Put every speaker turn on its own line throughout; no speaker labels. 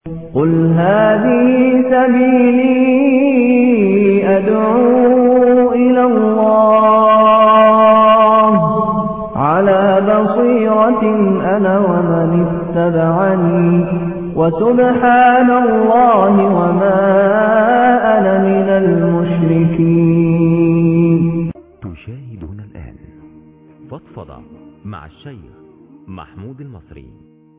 قل هذه سبيلي أدعو إلى الله على بصيرة أنا ومن اتبعني وسبحان الله وما أنا من المشركين
تشاهدون الآن فضفضة مع الشيخ محمود المصري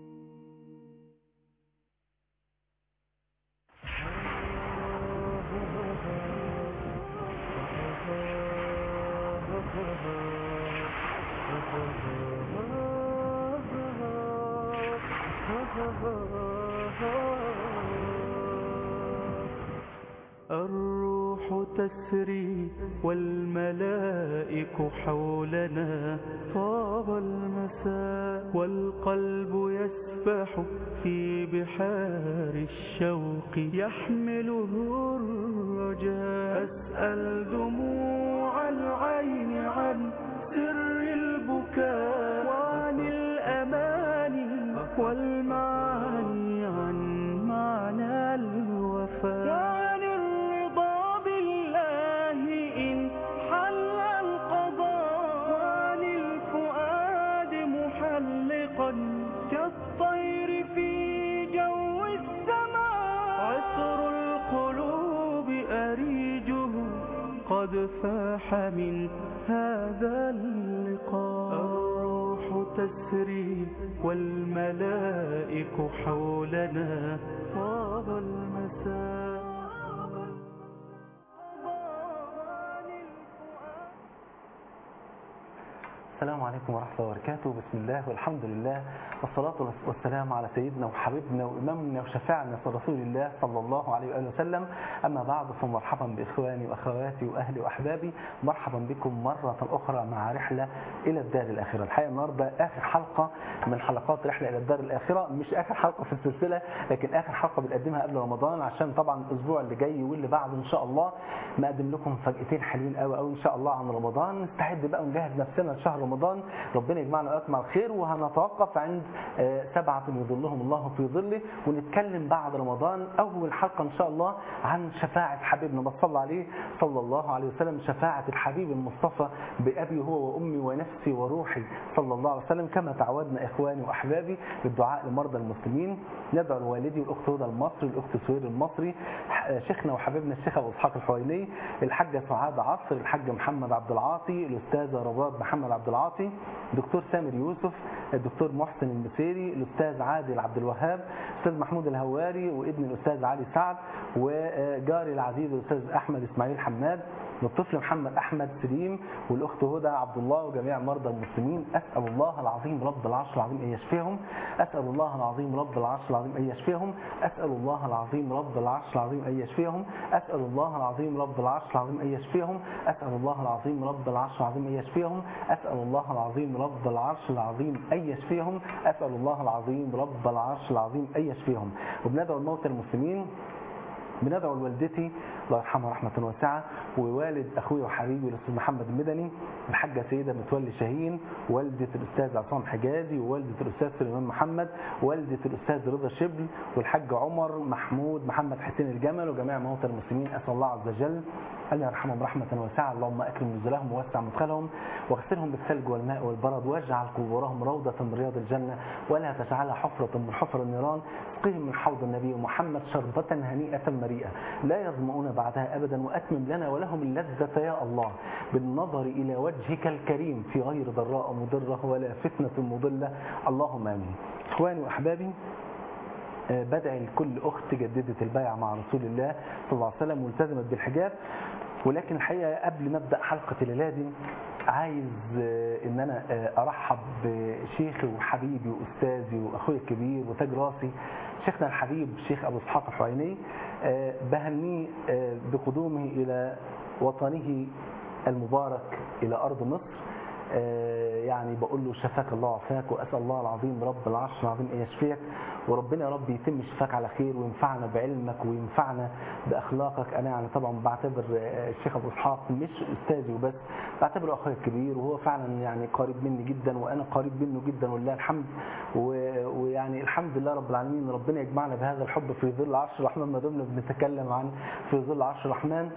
الروح تسري والملائك حولنا طاب المساء والقلب يسبح في بحار الشوق يحمله الرجاء أسأل دموع العين عن سر البكاء وعن الأماني والمعاني عن معنى الوفاء وعن الرضا بالله إن حل القضاء وعن الفؤاد محلقا كالطير في جو السماء عطر القلوب أريجه قد فاح من هذا اللقاء الروح تسري والملائك حولنا طاب المساء
السلام عليكم ورحمة الله وبركاته بسم الله والحمد لله والصلاة والسلام على سيدنا وحبيبنا وإمامنا وشفاعنا رسول الله صلى الله عليه وآله وسلم أما بعد فمرحبا بإخواني وأخواتي وأهلي وأحبابي مرحبا بكم مرة أخرى مع رحلة إلى الدار الآخرة الحقيقة النهاردة آخر حلقة من حلقات رحلة إلى الدار الآخرة مش آخر حلقة في السلسلة لكن آخر حلقة بنقدمها قبل رمضان عشان طبعا الأسبوع اللي جاي واللي بعده إن شاء الله نقدم لكم فجأتين حلوين قوي قوي إن شاء الله عن رمضان نستعد بقى ونجهز نفسنا لشهر رمضان ربنا يجمعنا وإياكم على الخير وهنتوقف عند سبعة يظلهم الله في ظله ونتكلم بعد رمضان أول حلقة إن شاء الله عن شفاعة حبيبنا ما صلى عليه صلى الله عليه وسلم شفاعة الحبيب المصطفى بأبي هو وأمي ونفسي وروحي صلى الله عليه وسلم كما تعودنا إخواني وأحبابي بالدعاء لمرضى المسلمين ندعو لوالدي والأخت هدى المصري الأخت سهير المصري شيخنا وحبيبنا الشيخ أبو إسحاق الحويني الحاجة سعاد عصر الحاج محمد عبد العاطي الأستاذة رباب محمد عبد العاطي دكتور سامر يوسف الدكتور محسن المسيري الأستاذ عادل عبد الوهاب الأستاذ محمود الهواري وابن الأستاذ علي سعد وجاري العزيز الأستاذ أحمد إسماعيل حماد والطفل محمد أحمد سليم والأخت هدى عبد الله وجميع مرضى المسلمين أسأل الله العظيم رب العرش العظيم أن يشفيهم أسأل الله العظيم رب العرش العظيم أن يشفيهم أسأل الله العظيم رب العرش العظيم أن يشفيهم أسأل الله العظيم رب العرش العظيم أن يشفيهم أسأل الله العظيم رب العرش العظيم أن يشفيهم أسأل الله العظيم رب العرش العظيم أن يشفيهم أسأل الله العظيم رب العرش العظيم أن يشفيهم وبندعو الموتى المسلمين بندعو لوالدتي الله يرحمها رحمة واسعة ووالد أخوي وحبيبي الأستاذ محمد المدني الحاجة سيدة متولي شاهين والدة الأستاذ عصام حجازي ووالدة الأستاذ سليمان محمد والدة الأستاذ رضا شبل والحاج عمر محمود محمد حسين الجمل وجميع موتى المسلمين أسأل الله عز وجل أن يرحمهم رحمة واسعة اللهم أكرم نزلهم ووسع مدخلهم واغسلهم بالثلج والماء والبرد واجعل قبورهم روضة من رياض الجنة ولا تجعلها حفرة من حفر النيران اسقهم من حوض النبي محمد شربة هنيئة مريئة لا يظمؤون بعدها أبدا وأتمم لنا ولهم اللذة يا الله بالنظر إلى وجهك الكريم في غير ضراء مضرة ولا فتنة مضلة اللهم آمين إخواني وأحبابي بدعي لكل أخت جددت البيعة مع رسول الله صلى الله عليه وسلم والتزمت بالحجاب ولكن الحقيقة قبل ما أبدأ حلقة الليلة دي عايز ان انا ارحب بشيخي وحبيبي واستاذي واخويا الكبير وتاج راسي شيخنا الحبيب الشيخ ابو اسحاق الحويني بهنيه بقدومه الى وطنه المبارك الى ارض مصر يعني بقول له شفاك الله وعافاك واسال الله العظيم رب العرش العظيم ان يشفيك وربنا يا رب يتم شفاك على خير وينفعنا بعلمك وينفعنا باخلاقك انا يعني طبعا بعتبر آه، الشيخ ابو اسحاق مش استاذي وبس بعتبره اخويا الكبير وهو فعلا يعني قريب مني جدا وانا قريب منه جدا ولله الحمد و- ويعني الحمد لله رب العالمين ربنا يجمعنا بهذا الحب في ظل عرش الرحمن ما دمنا بنتكلم عن في ظل عرش الرحمن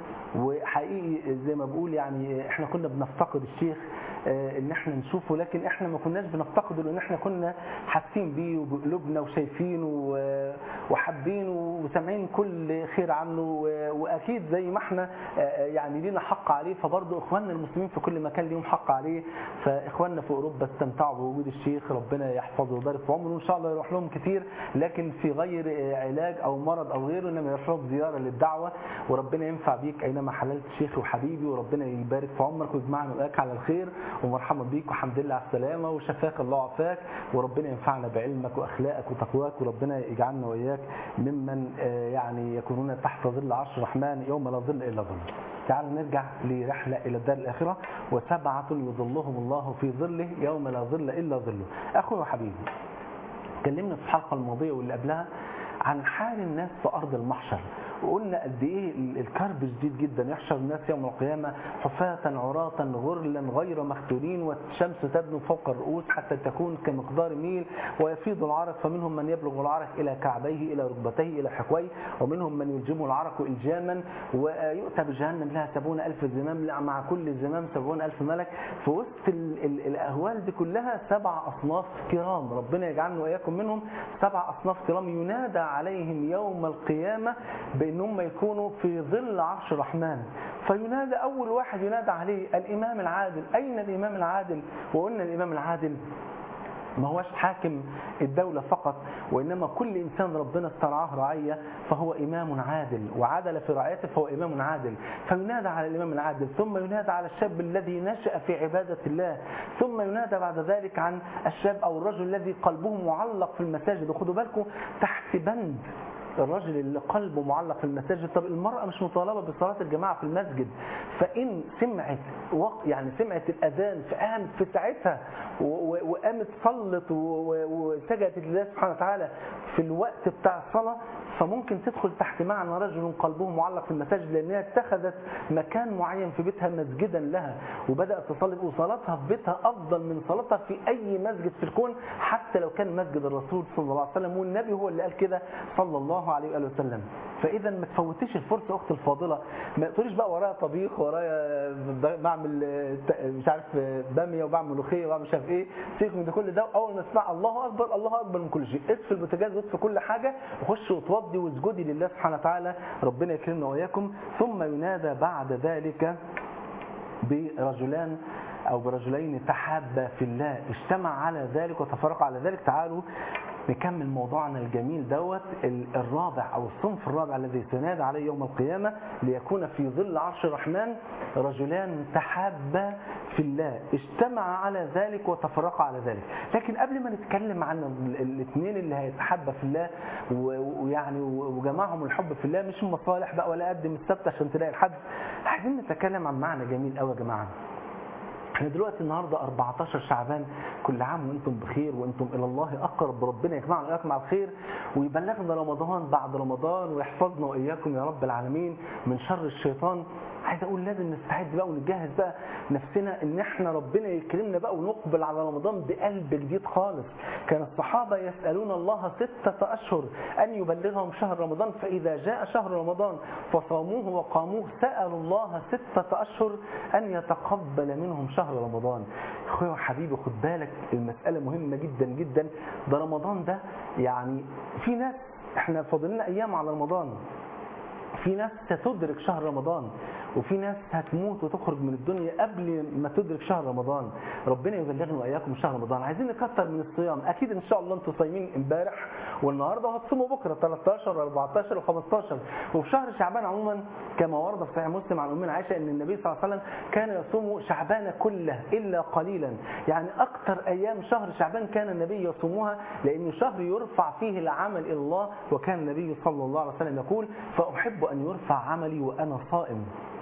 وحقيقي زي ما بقول يعني احنا كنا بنفتقد الشيخ آه، ان احنا نشوفه لكن احنا ما كناش بنفتقده لان احنا كنا حاسين بيه وبقلوبنا وشايفينه و- وحابينه وسامعين كل خير عنه و- واكيد زي ما احنا آه، يعني لينا حق عليه فبرضه اخواننا المسلمين في كل مكان ليهم حق عليه فاخواننا في اوروبا استمتعوا بوجود الشيخ ربنا يحفظه ويبارك في عمره وان شاء الله يروح لهم كتير لكن في غير آه، علاج او مرض او غيره انما يروح لهم زياره للدعوه وربنا ينفع بيك اينما حللت شيخي وحبيبي وربنا يبارك في عمرك ويجمعنا واياك على الخير ومرحبا بيك والحمد لله على السلامه وشفاك الله وعافاك وربنا ينفعنا بعلمك واخلاقك وتقواك وربنا يجعلنا واياك ممن آه، يعني يكونون تحت ظل عرش الرحمن يوم لا ظل الا ظله. تعالوا نرجع لرحله الى الدار الاخره وسبعه يظلهم الله في ظله يوم لا ظل الا ظله. اخوي وحبيبي اتكلمنا في الحلقه الماضيه واللي قبلها عن حال الناس في ارض المحشر وقلنا قد ايه ال- الكرب شديد جدا يحشر الناس يوم القيامه حفاة عراة غرلا غير مختونين والشمس تدنو فوق الرؤوس حتى تكون كمقدار ميل ويفيض العرق فمنهم من يبلغ العرق الى كعبيه الى ركبتيه الى حقويه ومنهم من يلجمه العرق الجاما ويؤتى بجهنم لها سبعون الف زمام لا، مع كل زمام سبعون الف ملك في وسط ال- ال- الاهوال دي كلها سبع اصناف كرام ربنا يجعلنا واياكم منهم سبع اصناف كرام ينادى عليهم يوم القيامه بانهم يكونوا في ظل عرش الرحمن فينادى اول واحد ينادى عليه الامام العادل اين الامام العادل وقلنا الامام العادل ما هوش حاكم الدولة فقط وإنما كل إنسان ربنا استرعاه رعية فهو إمام عادل وعدل في رعيته فهو إمام عادل فينادى على الإمام العادل ثم ينادى على الشاب الذي نشأ في عبادة الله ثم ينادى بعد ذلك عن الشاب أو الرجل الذي قلبه معلق في المساجد وخدوا بالكم تحت بند الرجل اللي قلبه معلق في المساجد طب المرأة مش مطالبة بصلاة الجماعة في المسجد فإن سمعت وق- يعني سمعت الأذان فقامت في ساعتها و- و- وقامت صلت و- و- وسجدت لله سبحانه وتعالى في الوقت بتاع الصلاة فممكن تدخل تحت معنى رجل قلبه معلق في المساجد لأنها اتخذت مكان معين في بيتها مسجدا لها وبدأت تصلي وصلاتها في بيتها أفضل من صلاتها في أي مسجد في الكون حتى لو كان مسجد الرسول صلى الله عليه وسلم والنبي هو اللي قال كده صلى الله عليه وآله وسلم فإذا ما تفوتيش الفرصة أخت الفاضلة ما تقوليش بقى ورايا طبيخ ورايا ب- بعمل آه، ت- مش عارف آه، بامية وبعمل ملوخية وبعمل مش عارف إيه سيبك من ده كل ده أول ما تسمع الله أكبر الله أكبر من كل شيء اطفي البوتاجاز واطفي كل حاجة وخش وتوضي واسجدي لله سبحانه وتعالى ربنا يكرمنا وإياكم ثم ينادى بعد ذلك برجلان أو برجلين تحابا في الله اجتمع على ذلك وتفرقا على ذلك تعالوا نكمل موضوعنا الجميل دوت ال- الرابع أو الصنف الرابع الذي سينادى عليه يوم القيامة ليكون في ظل عرش الرحمن رجلان تحابا في الله اجتمع على ذلك وتفرقا على ذلك لكن قبل ما نتكلم عن ال- الاثنين اللي هيتحابا في الله و- ويعني و- وجمعهم الحب في الله مش مصالح بقى ولا قدم السبت عشان تلاقي الحد عايزين نتكلم عن معنى جميل قوي يا جماعه احنا دلوقتي النهارده 14 شعبان كل عام وانتم بخير وانتم الى الله اقرب ربنا يجمعنا واياكم مع الخير ويبلغنا رمضان بعد رمضان ويحفظنا واياكم يا رب العالمين من شر الشيطان عايز اقول لازم نستعد بقى ونجهز بقى نفسنا ان احنا ربنا يكرمنا بقى ونقبل على رمضان بقلب جديد خالص كان الصحابه يسالون الله سته اشهر ان يبلغهم شهر رمضان فاذا جاء شهر رمضان فصاموه وقاموه سالوا الله سته اشهر ان يتقبل منهم شهر رمضان اخويا وحبيبي خد بالك المساله مهمه جدا جدا ده رمضان ده يعني في ناس احنا فاضلنا ايام على رمضان في ناس ستدرك شهر رمضان وفي ناس هتموت وتخرج من الدنيا قبل ما تدرك شهر رمضان ربنا يبلغنا واياكم شهر رمضان عايزين نكتر من الصيام اكيد ان شاء الله انتم صايمين امبارح والنهارده وهتصوموا بكره 13 و14 و15 وفي شهر شعبان عموما كما ورد في صحيح مسلم عن امنا عائشه ان النبي صلى الله عليه وسلم كان يصوم شعبان كله الا قليلا يعني اكثر ايام شهر شعبان كان النبي يصومها لانه شهر يرفع فيه العمل الى الله وكان النبي صلى الله عليه وسلم يقول فاحب ان يرفع عملي وانا صائم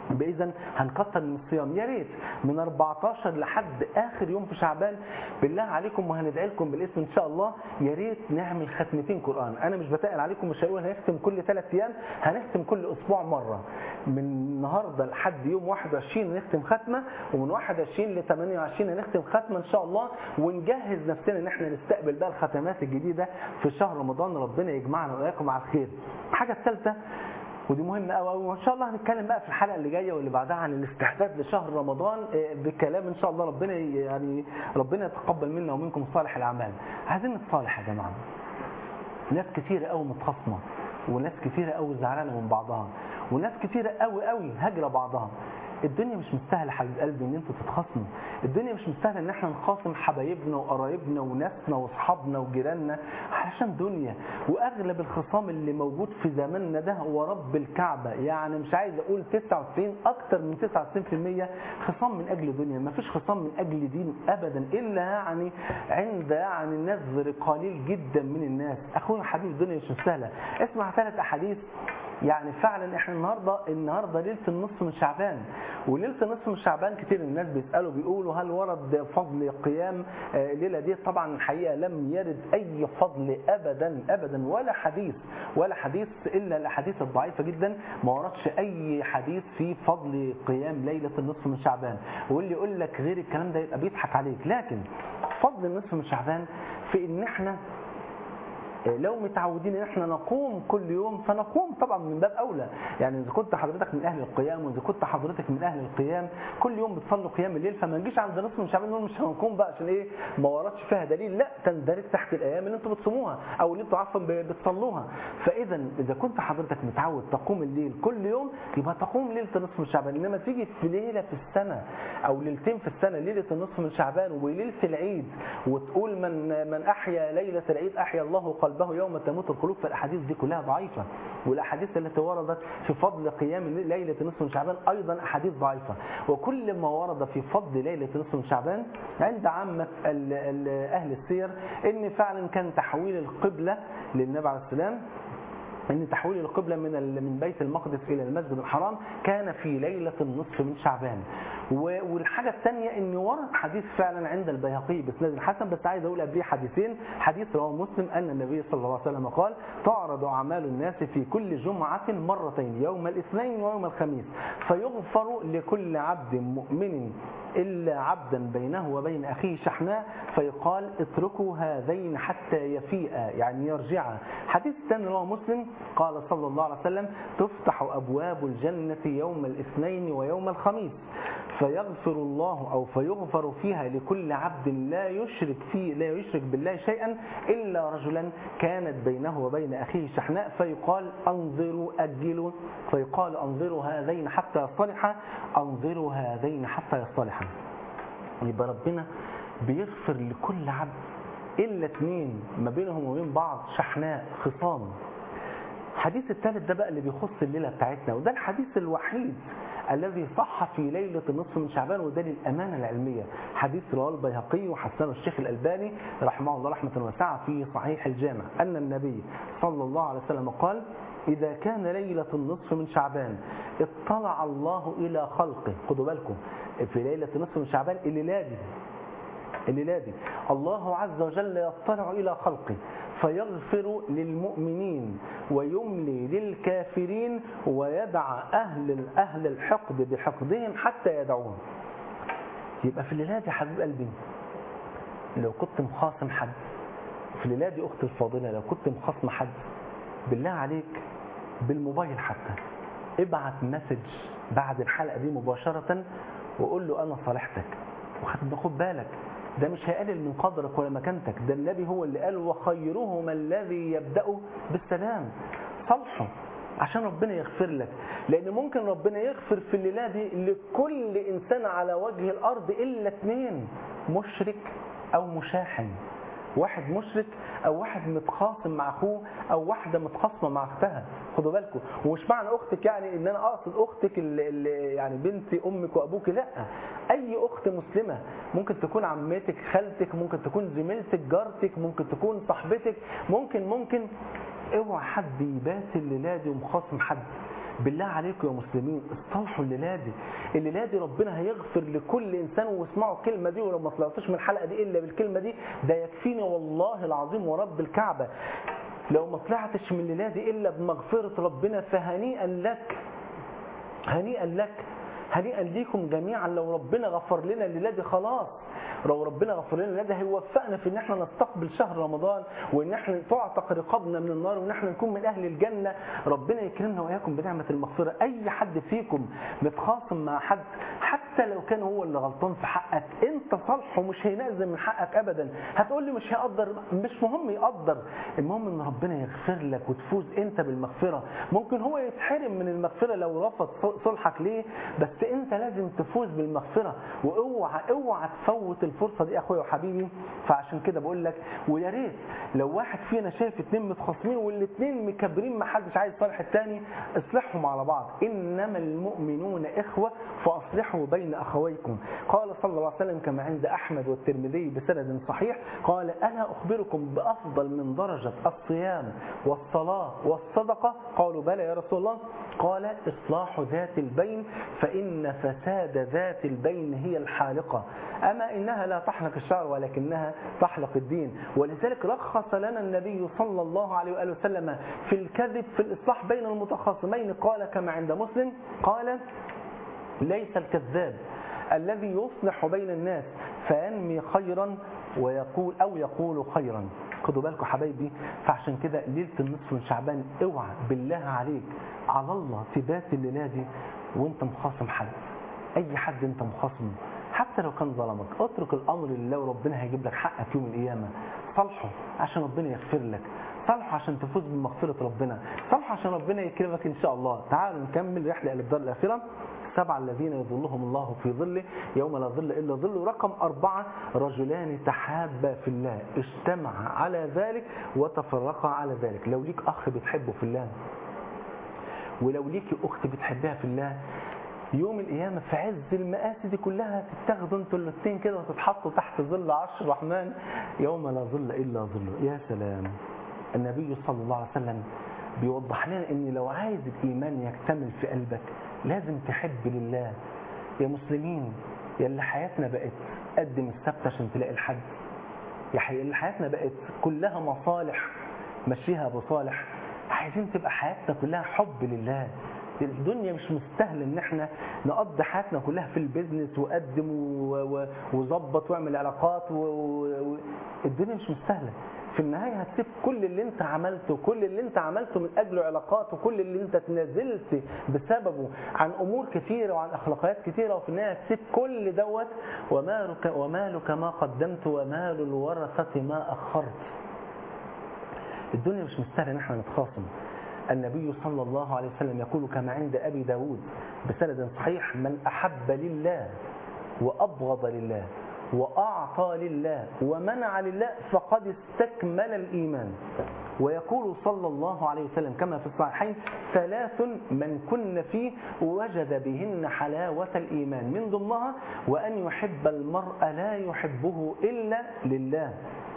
باذا هنكتر من الصيام يا ريت من 14 لحد اخر يوم في شعبان بالله عليكم وهندعي لكم بالاسم ان شاء الله يا ريت نعمل ختمتين قران انا مش بتقل عليكم مش هقول هنختم كل ثلاث ايام هنختم كل اسبوع مره من النهارده لحد يوم 21 هنختم ختمه ومن 21 ل 28 هنختم ختمه ان شاء الله ونجهز نفسنا ان احنا نستقبل بقى الختمات الجديده في شهر رمضان ربنا يجمعنا واياكم على الخير الحاجه الثالثه ودي مهمة قوي قوي وان شاء الله هنتكلم بقى في الحلقة اللي جاية واللي بعدها عن الاستعداد لشهر رمضان آه، بكلام ان شاء الله ربنا ي- يعني ربنا يتقبل منا ومنكم صالح الاعمال عايزين نتصالح يا جماعة ناس كتيرة قوي متخاصمة وناس كتيرة قوي زعلانة من بعضها وناس كتيرة قوي قوي هاجرة بعضها الدنيا مش مستاهله حبيب قلبي ان انتوا تتخاصموا الدنيا مش مستاهله ان احنا نخاصم حبايبنا وقرايبنا وناسنا واصحابنا وجيراننا علشان دنيا واغلب الخصام اللي موجود في زماننا ده هو رب الكعبه يعني مش عايز اقول 99 اكتر من 99% خصام من اجل دنيا ما فيش خصام من اجل دين ابدا الا يعني عند يعني نذر قليل جدا من الناس اخويا حبيب الدنيا مش مستاهله اسمع ثلاث احاديث يعني فعلا احنا النهارده النهارده ليله النصف من شعبان وليله النصف من شعبان كتير من الناس بيسالوا بيقولوا هل ورد فضل قيام آه، الليله دي طبعا الحقيقه لم يرد اي فضل ابدا ابدا ولا حديث ولا حديث الا الاحاديث الضعيفه جدا ما وردش اي حديث في فضل قيام ليله النصف من شعبان واللي يقول لك غير الكلام ده يبقى بيضحك عليك لكن فضل النصف من شعبان في ان احنا لو متعودين ان احنا نقوم كل يوم فنقوم طبعا من باب اولى يعني اذا كنت حضرتك من اهل القيام واذا كنت حضرتك من اهل القيام كل يوم بتصلوا قيام الليل فما نجيش عند نصف من شعبان نقول مش هنقوم بقى عشان ايه ما وردش فيها دليل لا تندرج تحت الايام اللي انتم بتصوموها او اللي انتم عفوا ب- بتصلوها فاذا اذا كنت حضرتك متعود تقوم الليل كل يوم يبقى تقوم ليله النصف من شعبان انما تيجي في ليله في السنه او ليلتين في السنه ليله النصف من شعبان وليله العيد وتقول من من احيا ليله العيد احيا الله قلبه يوم تموت القلوب فالاحاديث دي كلها ضعيفه والاحاديث التي وردت في فضل قيام ليله نصف من شعبان ايضا احاديث ضعيفه وكل ما ورد في فضل ليله نصف من شعبان عند عامه ال- ال- اهل السير ان فعلا كان تحويل القبله للنبي عليه السلام ان تحويل القبلة من ال- من بيت المقدس الى المسجد الحرام كان في ليلة النصف من شعبان و- والحاجة الثانية ان ورد حديث فعلا عند البيهقي باسناد حسن بس عايز اقول قبليه حديثين حديث رواه مسلم ان النبي صلى الله عليه وسلم قال تعرض اعمال الناس في كل جمعة مرتين يوم الاثنين ويوم الخميس فيغفر لكل عبد مؤمن إلا عبدا بينه وبين أخيه شحناء فيقال اتركوا هذين حتى يفيئا يعني يرجعا حديث ثاني رواه مسلم قال صلى الله عليه وسلم تفتح أبواب الجنة يوم الاثنين ويوم الخميس فيغفر الله أو فيغفر فيها لكل عبد لا يشرك فيه لا يشرك بالله شيئا إلا رجلا كانت بينه وبين أخيه شحناء فيقال أنظروا أجلوا فيقال أنظروا هذين حتى يصطلحا أنظروا هذين حتى يصطلحا يبقى ربنا بيغفر لكل عبد إلا اثنين ما بينهم وبين بعض شحناء خصام الحديث الثالث ده بقى اللي بيخص الليلة بتاعتنا وده الحديث الوحيد الذي صح في ليلة النصف من شعبان وده للأمانة العلمية حديث رواه البيهقي وحسنه الشيخ الألباني رحمه الله رحمة واسعة في صحيح الجامع أن النبي صلى الله عليه وسلم قال إذا كان ليلة النصف من شعبان اطلع الله إلى خلقه خدوا بالكم في ليلة النصف من شعبان الليلة دي الليلة دي الله عز وجل يطلع إلى خلقه فيغفر للمؤمنين ويملي للكافرين ويدع أهل أهل الحقد بحقدهم حتى يدعوهم يبقى في الليلة دي حبيب قلبي لو كنت مخاصم حد في الليلة دي أختي الفاضلة لو كنت مخاصم حد بالله عليك بالموبايل حتى ابعت مسج بعد الحلقة دي مباشرة وقول له أنا صالحتك وخد خد بالك ده مش هيقلل من قدرك ولا مكانتك ده النبي هو اللي قال وخيرهما الذي يبدأ بالسلام صالحه عشان ربنا يغفر لك لان ممكن ربنا يغفر في الليله دي لكل انسان على وجه الارض الا اثنين مشرك او مشاحن واحد مشرك او واحد متخاصم مع اخوه او واحده متخاصمه مع اختها خدوا بالكم ومش معنى اختك يعني ان انا اقصد اختك اللي اللي يعني بنت امك وابوك لا اي اخت مسلمه ممكن تكون عمتك خالتك ممكن تكون زميلتك جارتك ممكن تكون صاحبتك ممكن ممكن اوعى حد يبات الليله دي ومخاصم حد بالله عليكم يا مسلمين اصطلحوا الليله دي الليله دي ربنا هيغفر لكل انسان واسمعوا الكلمه دي ولو ما طلعتوش من الحلقه دي الا بالكلمه دي ده يكفيني والله العظيم ورب الكعبه لو ما طلعتش من الليله دي الا بمغفره ربنا فهنيئا لك هنيئا لك هنيئا ليكم جميعا لو ربنا غفر لنا الليله دي خلاص لو ربنا غفر لنا ده هيوفقنا في ان احنا نستقبل شهر رمضان وان احنا تعتق رقابنا من النار وان احنا نكون من اهل الجنه ربنا يكرمنا واياكم بنعمه المغفره اي حد فيكم متخاصم مع حد حتى لو كان هو اللي غلطان في حقك انت صالحه مش هينزل من حقك ابدا هتقول لي مش هيقدر مش مهم يقدر المهم ان ربنا يغفر لك وتفوز انت بالمغفره ممكن هو يتحرم من المغفره لو رفض صلحك ليه بس انت لازم تفوز بالمغفره واوعى اوعى تفوت الفرصه دي اخويا وحبيبي فعشان كده بقول لك ويا ريت لو واحد فينا شايف اتنين متخاصمين والاثنين مكبرين ما حدش عايز يصالح الثاني اصلحهم على بعض انما المؤمنون اخوه فاصلحوا بين اخويكم قال صلى الله عليه وسلم كما عند احمد والترمذي بسند صحيح قال الا اخبركم بافضل من درجه الصيام والصلاه والصدقه قالوا بلى يا رسول الله قال اصلاح ذات البين فان فساد ذات البين هي الحالقه اما انها لا تحلق الشعر ولكنها تحلق الدين ولذلك رخص لنا النبي صلى الله عليه واله وسلم في الكذب في الاصلاح بين المتخاصمين قال كما عند مسلم قال ليس الكذاب الذي يصلح بين الناس فينمي خيرا ويقول او يقول خيرا خدوا بالكم حبايبي فعشان كده ليله النصف من شعبان اوعى بالله عليك على الله تبات الليله دي وانت مخاصم حد اي حد انت مخاصمه حتى لو كان ظلمك اترك الامر لله وربنا هيجيب لك حقك يوم القيامه صالحه عشان ربنا يغفر لك صالحه عشان تفوز بمغفره ربنا صالحه عشان ربنا يكرمك ان شاء الله تعالوا نكمل رحله الى الدار الاخره سبع الذين يظلهم الله في ظله يوم لا ظل إلا ظله رقم أربعة رجلان تحابا في الله اجتمعا على ذلك وتفرقا على ذلك لو ليك أخ بتحبه في الله ولو ليك أخت بتحبها في الله يوم القيامة في عز المآسي دي كلها تتاخدوا انتوا الاثنين كده وتتحطوا تحت ظل عرش الرحمن يوم لا ظل إلا ظله يا سلام النبي صلى الله عليه وسلم بيوضح لنا ان لو عايز الايمان يكتمل في قلبك لازم تحب لله يا مسلمين يا اللي حياتنا بقت قدم السبت عشان تلاقي الحج يا حي... اللي حياتنا بقت كلها مصالح مشيها بصالح عايزين تبقى حياتنا كلها حب لله الدنيا مش مستاهله ان احنا نقضي حياتنا كلها في البيزنس وقدم وظبط واعمل علاقات و... و... الدنيا مش مستاهله في النهاية هتسيب كل اللي انت عملته كل اللي انت عملته من اجله علاقات وكل اللي انت تنازلت بسببه عن امور كثيرة وعن اخلاقيات كثيرة وفي النهاية هتسيب كل دوت ومالك, ومالك ما قدمت ومال الورثة ما اخرت الدنيا مش مستاهلة ان احنا نتخاصم النبي صلى الله عليه وسلم يقول كما عند ابي داود بسند صحيح من احب لله وابغض لله وأعطى لله ومنع لله فقد استكمل الإيمان ويقول صلى الله عليه وسلم كما في الصحيحين ثلاث من كن فيه وجد بهن حلاوة الإيمان من ضمنها وأن يحب المرء لا يحبه إلا لله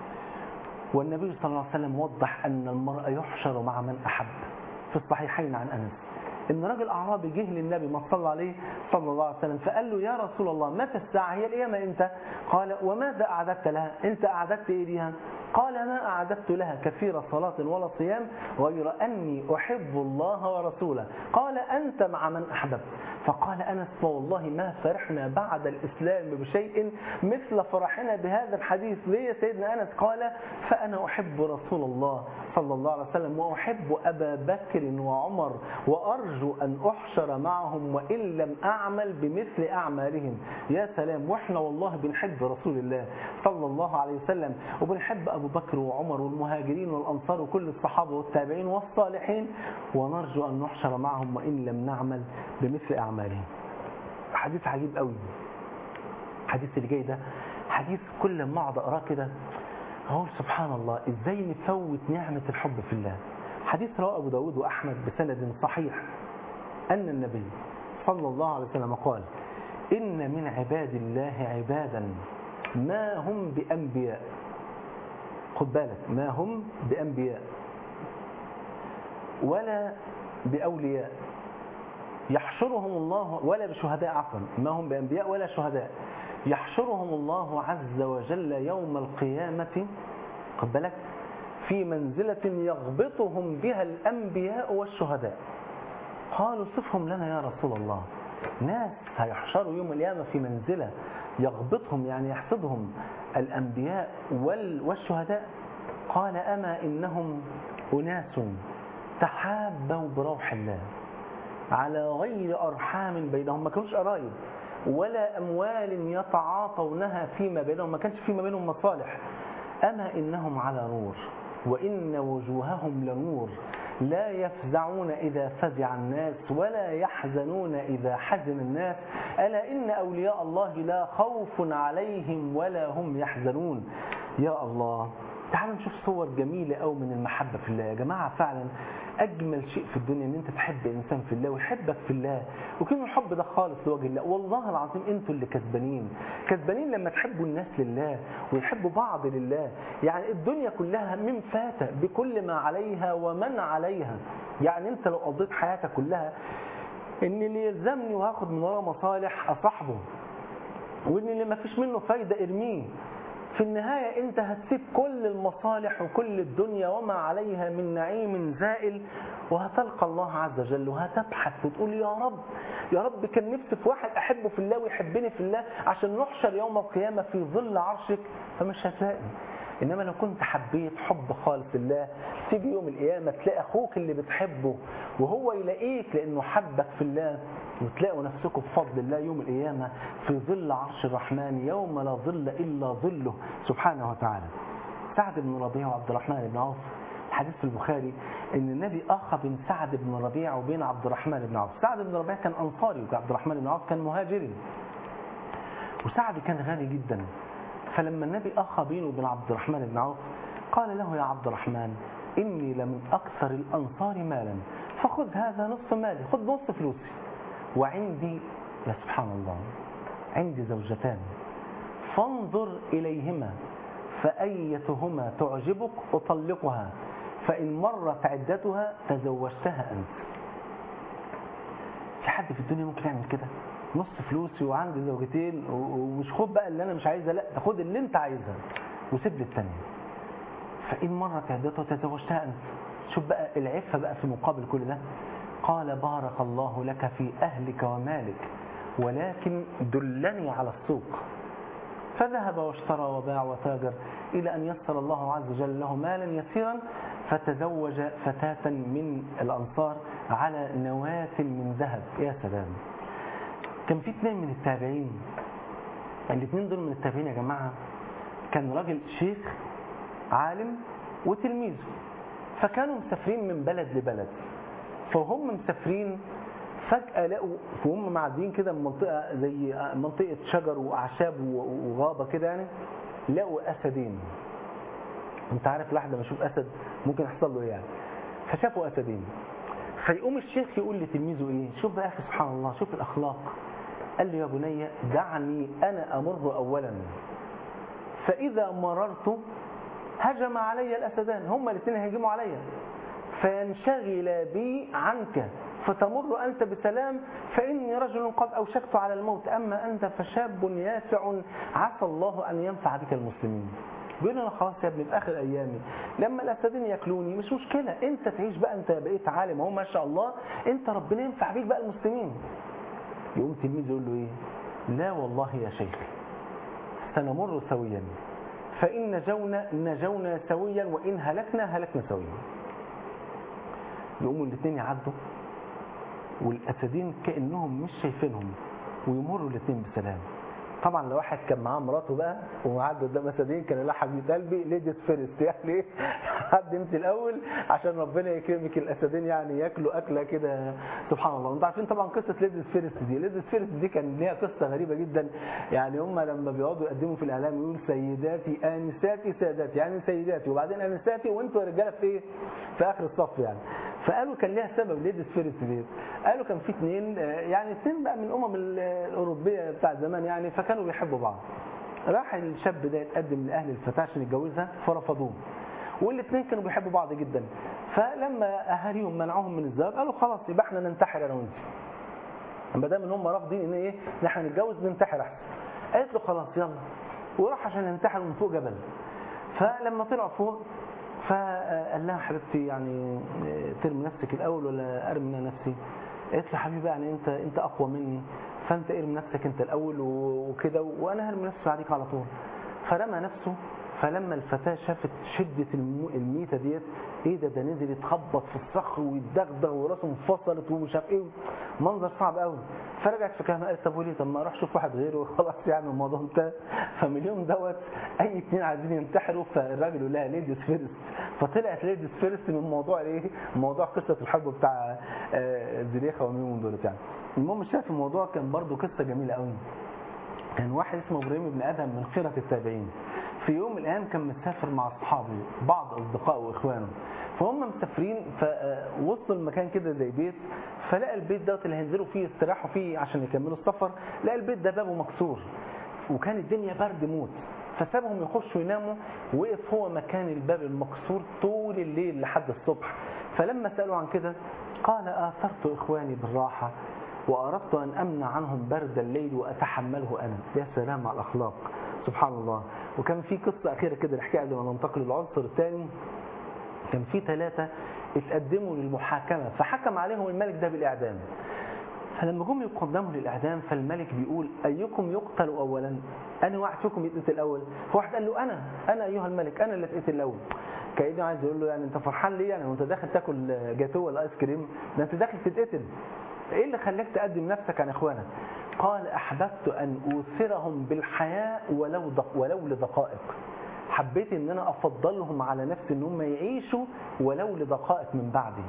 والنبي صلى الله عليه وسلم وضح أن المرء يحشر مع من أحب في الصحيحين عن أنس ان راجل اعرابي جه للنبي ما صلى عليه صلى الله عليه وسلم فقال له يا رسول الله متى الساعه هي القيامه امتى قال وماذا اعددت لها انت اعددت ايه ليها قال ما اعددت لها كثير صلاه ولا صيام غير اني احب الله ورسوله قال انت مع من احببت فقال انس فوالله ما فرحنا بعد الاسلام بشيء مثل فرحنا بهذا الحديث ليه يا سيدنا انس قال فانا احب رسول الله صلى الله عليه وسلم واحب ابا بكر وعمر وارجو أرجو أن أحشر معهم وإن لم أعمل بمثل أعمالهم يا سلام وإحنا والله بنحب رسول الله صلى الله عليه وسلم وبنحب أبو بكر وعمر والمهاجرين والأنصار وكل الصحابة والتابعين والصالحين ونرجو أن نحشر معهم وإن لم نعمل بمثل أعمالهم حديث عجيب قوي الحديث اللي جاي ده حديث كل ما اقعد اقراه كده اقول سبحان الله ازاي نفوت نعمه الحب في الله حديث رواه ابو داود واحمد بسند صحيح أن النبي صلى الله عليه وسلم قال إن من عباد الله عبادا ما هم بأنبياء خد بالك ما هم بأنبياء ولا بأولياء يحشرهم الله ولا بشهداء عفوا ما هم بأنبياء ولا شهداء يحشرهم الله عز وجل يوم القيامة خد بالك في منزلة يغبطهم بها الأنبياء والشهداء قالوا صفهم لنا يا رسول الله ناس هيحشروا يوم القيامة في منزلة يغبطهم يعني يحسدهم الأنبياء وال- والشهداء قال أما إنهم أناس تحابوا بروح الله على غير أرحام بينهم ما كانوش قرايب ولا أموال يتعاطونها فيما بينهم ما كانش فيما بينهم مصالح أما إنهم على نور وإن وجوههم لنور لا يفزعون إذا فزع الناس ولا يحزنون إذا حزن الناس ألا إن أولياء الله لا خوف عليهم ولا هم يحزنون يا الله تعالوا نشوف صور جميلة أو من المحبة في الله يا جماعة فعلا أجمل شيء في الدنيا إن أنت تحب إنسان في الله ويحبك في الله وكان الحب ده خالص لوجه الله والله العظيم أنتوا اللي كسبانين كسبانين لما تحبوا الناس لله ويحبوا بعض لله يعني الدنيا كلها من فات بكل ما عليها ومن عليها يعني أنت لو قضيت حياتك كلها إن اللي يلزمني وهاخد من وراه مصالح أصاحبه وإن اللي ما فيش منه فايدة ارميه في النهاية أنت هتسيب كل المصالح وكل الدنيا وما عليها من نعيم زائل وهتلقى الله عز وجل وهتبحث وتقول يا رب يا رب كان نفسي في واحد أحبه في الله ويحبني في الله عشان نحشر يوم القيامة في ظل عرشك فمش هتلاقي إنما لو كنت حبيت حب خالص لله تيجي يوم القيامة تلاقي أخوك اللي بتحبه وهو يلاقيك لأنه حبك في الله وتلاقوا نفسكم بفضل الله يوم القيامة في ظل عرش الرحمن يوم لا ظل إلا ظله سبحانه وتعالى سعد بن ربيع وعبد الرحمن بن عوف الحديث في البخاري ان النبي اخى بين سعد بن ربيع وبين عبد الرحمن بن عوف سعد بن ربيع كان انصاري وعبد الرحمن بن عوف كان مهاجري وسعد كان غني جدا فلما النبي اخى بينه وبين عبد الرحمن بن عوف قال له يا عبد الرحمن اني لمن اكثر الانصار مالا فخذ هذا نصف مالي خذ نصف فلوسي وعندي يا سبحان الله عندي زوجتان فانظر إليهما فأيتهما تعجبك أطلقها فإن مرت عدتها تزوجتها أنت في حد في الدنيا ممكن يعمل كده نص فلوسي وعندي زوجتين و- ومش خد بقى اللي انا مش عايزها لا تاخد اللي انت عايزها وسيب لي الثانيه فإن مرت عدتها تزوجتها أنت شوف بقى العفة بقى في مقابل كل ده قال بارك الله لك في أهلك ومالك ولكن دلني على السوق فذهب واشترى وباع وتاجر إلى أن يسر الله عز وجل له مالا يسيرا فتزوج فتاة من الأنصار على نواة من ذهب يا سلام كان في اثنين من التابعين الاثنين دول من التابعين يا جماعة كان راجل شيخ عالم وتلميذه فكانوا مسافرين من بلد لبلد فهم مسافرين فجأة لقوا وهم معديين كده من منطقة زي منطقة شجر وأعشاب وغابة كده يعني لقوا أسدين أنت عارف الواحد لما يشوف أسد ممكن يحصل له إيه يعني فشافوا أسدين فيقوم الشيخ يقول لتلميذه إيه شوف بقى يا أخي سبحان الله شوف الأخلاق قال له يا بني دعني أنا أمر أولا فإذا مررت هجم علي الأسدان هما الاثنين هيجموا عليا فينشغل بي عنك فتمر أنت بسلام فإني رجل قد أوشكت على الموت أما أنت فشاب يافع عسى الله أن ينفع بك المسلمين بيقول انا خلاص يا ابني في اخر ايامي لما الاسدين ياكلوني مش مشكله انت تعيش بقى انت بقيت عالم اهو ما شاء الله انت ربنا ينفع بيك بقى المسلمين يقوم تلميذ يقول له ايه لا والله يا شيخ سنمر سويا فإن نجونا نجونا سويا وإن هلكنا هلكنا سويا يقوموا الاثنين يعدوا والأسدين كأنهم مش شايفينهم ويمروا الاثنين بسلام طبعا لو واحد كان معاه مراته بقى ومعدي قدام اسدين كان يقول لها حبيبه قلبي ليديز فيرست يعني ايه حد انت الاول عشان ربنا يكرمك الاسدين يعني ياكلوا اكله كده سبحان الله انتوا عارفين طبعا قصه ليديز فيرست دي ليديز فيرست دي كان ليها قصه غريبه جدا يعني هم لما بيقعدوا يقدموا في الاعلام يقول سيداتي انساتي ساداتي يعني سيداتي وبعدين انساتي وانتوا رجاله في ايه في اخر الصف يعني فقالوا كان ليها سبب ليديز فيرست دي قالوا كان في اثنين يعني اثنين بقى من الامم الاوروبيه بتاع زمان يعني فكانوا بيحبوا بعض راح الشاب ده يتقدم لاهل الفتاه عشان يتجوزها فرفضوه والاثنين كانوا بيحبوا بعض جدا فلما اهاليهم منعوهم من الزواج قالوا خلاص يبقى احنا ننتحر انا وانت ما دام ان هم رافضين ان ايه ان احنا نتجوز ننتحر احسن قالت له خلاص يلا وراح عشان ينتحر من فوق جبل فلما طلع فوق فقال لها حبيبتي يعني ترمي نفسك الاول ولا ارمي أنا نفسي قالت له حبيبي يعني انت انت اقوى مني فانت ارمي نفسك انت الاول و- وكده وانا هرمي نفسي عليك على طول فرمى نفسه فلما الفتاة شافت شدة الم- الميتة ديت ايه ده ده نزل يتخبط في الصخر ويتدغدغ وراسه انفصلت ومش عارف ايه منظر صعب قوي فرجعت في كلامها قالت طب وليه طب ما اروح اشوف واحد غيره وخلاص يعني الموضوع انتهى فمن اليوم دوت اي اتنين عايزين ينتحروا فالراجل يقول لها ليديز فيرست فطلعت ليديز فيرست من موضوع ايه موضوع قصه الحب بتاع آه، زليخه وميمون دولت يعني المهم شايف الموضوع كان برضو قصه جميله قوي كان واحد اسمه ابراهيم بن ادهم من خيره التابعين في يوم من الايام كان مسافر مع اصحابه بعض اصدقائه واخوانه فهم مسافرين فوصلوا المكان كده زي بيت فلقى البيت دوت اللي هينزلوا فيه يستراحوا فيه عشان يكملوا السفر لقى البيت ده بابه مكسور وكان الدنيا برد موت فسابهم يخشوا يناموا وقف هو مكان الباب المكسور طول الليل لحد الصبح فلما سألوا عن كده قال آثرت إخواني بالراحة وأردت أن أمنع عنهم برد الليل وأتحمله أنا يا سلام على الأخلاق سبحان الله وكان في قصة أخيرة كده نحكيها قبل ما ننتقل للعنصر الثاني كان في ثلاثة اتقدموا للمحاكمة فحكم عليهم الملك ده بالإعدام فلما جم يقدموا للإعدام فالملك بيقول أيكم يقتل أولا أنا واحد فيكم يتقتل الأول فواحد قال له أنا أنا أيها الملك أنا اللي اتقتل الأول كأنه عايز يقول له يعني أنت فرحان ليه يعني وأنت داخل تاكل جاتوه ولا آيس كريم ده أنت داخل تتقتل إيه اللي خلاك تقدم نفسك عن إخوانك قال أحببت أن أوثرهم بالحياة ولو دق ولو لدقائق حبيت ان انا افضلهم على نفسي ان هم يعيشوا ولو لدقائق من بعدي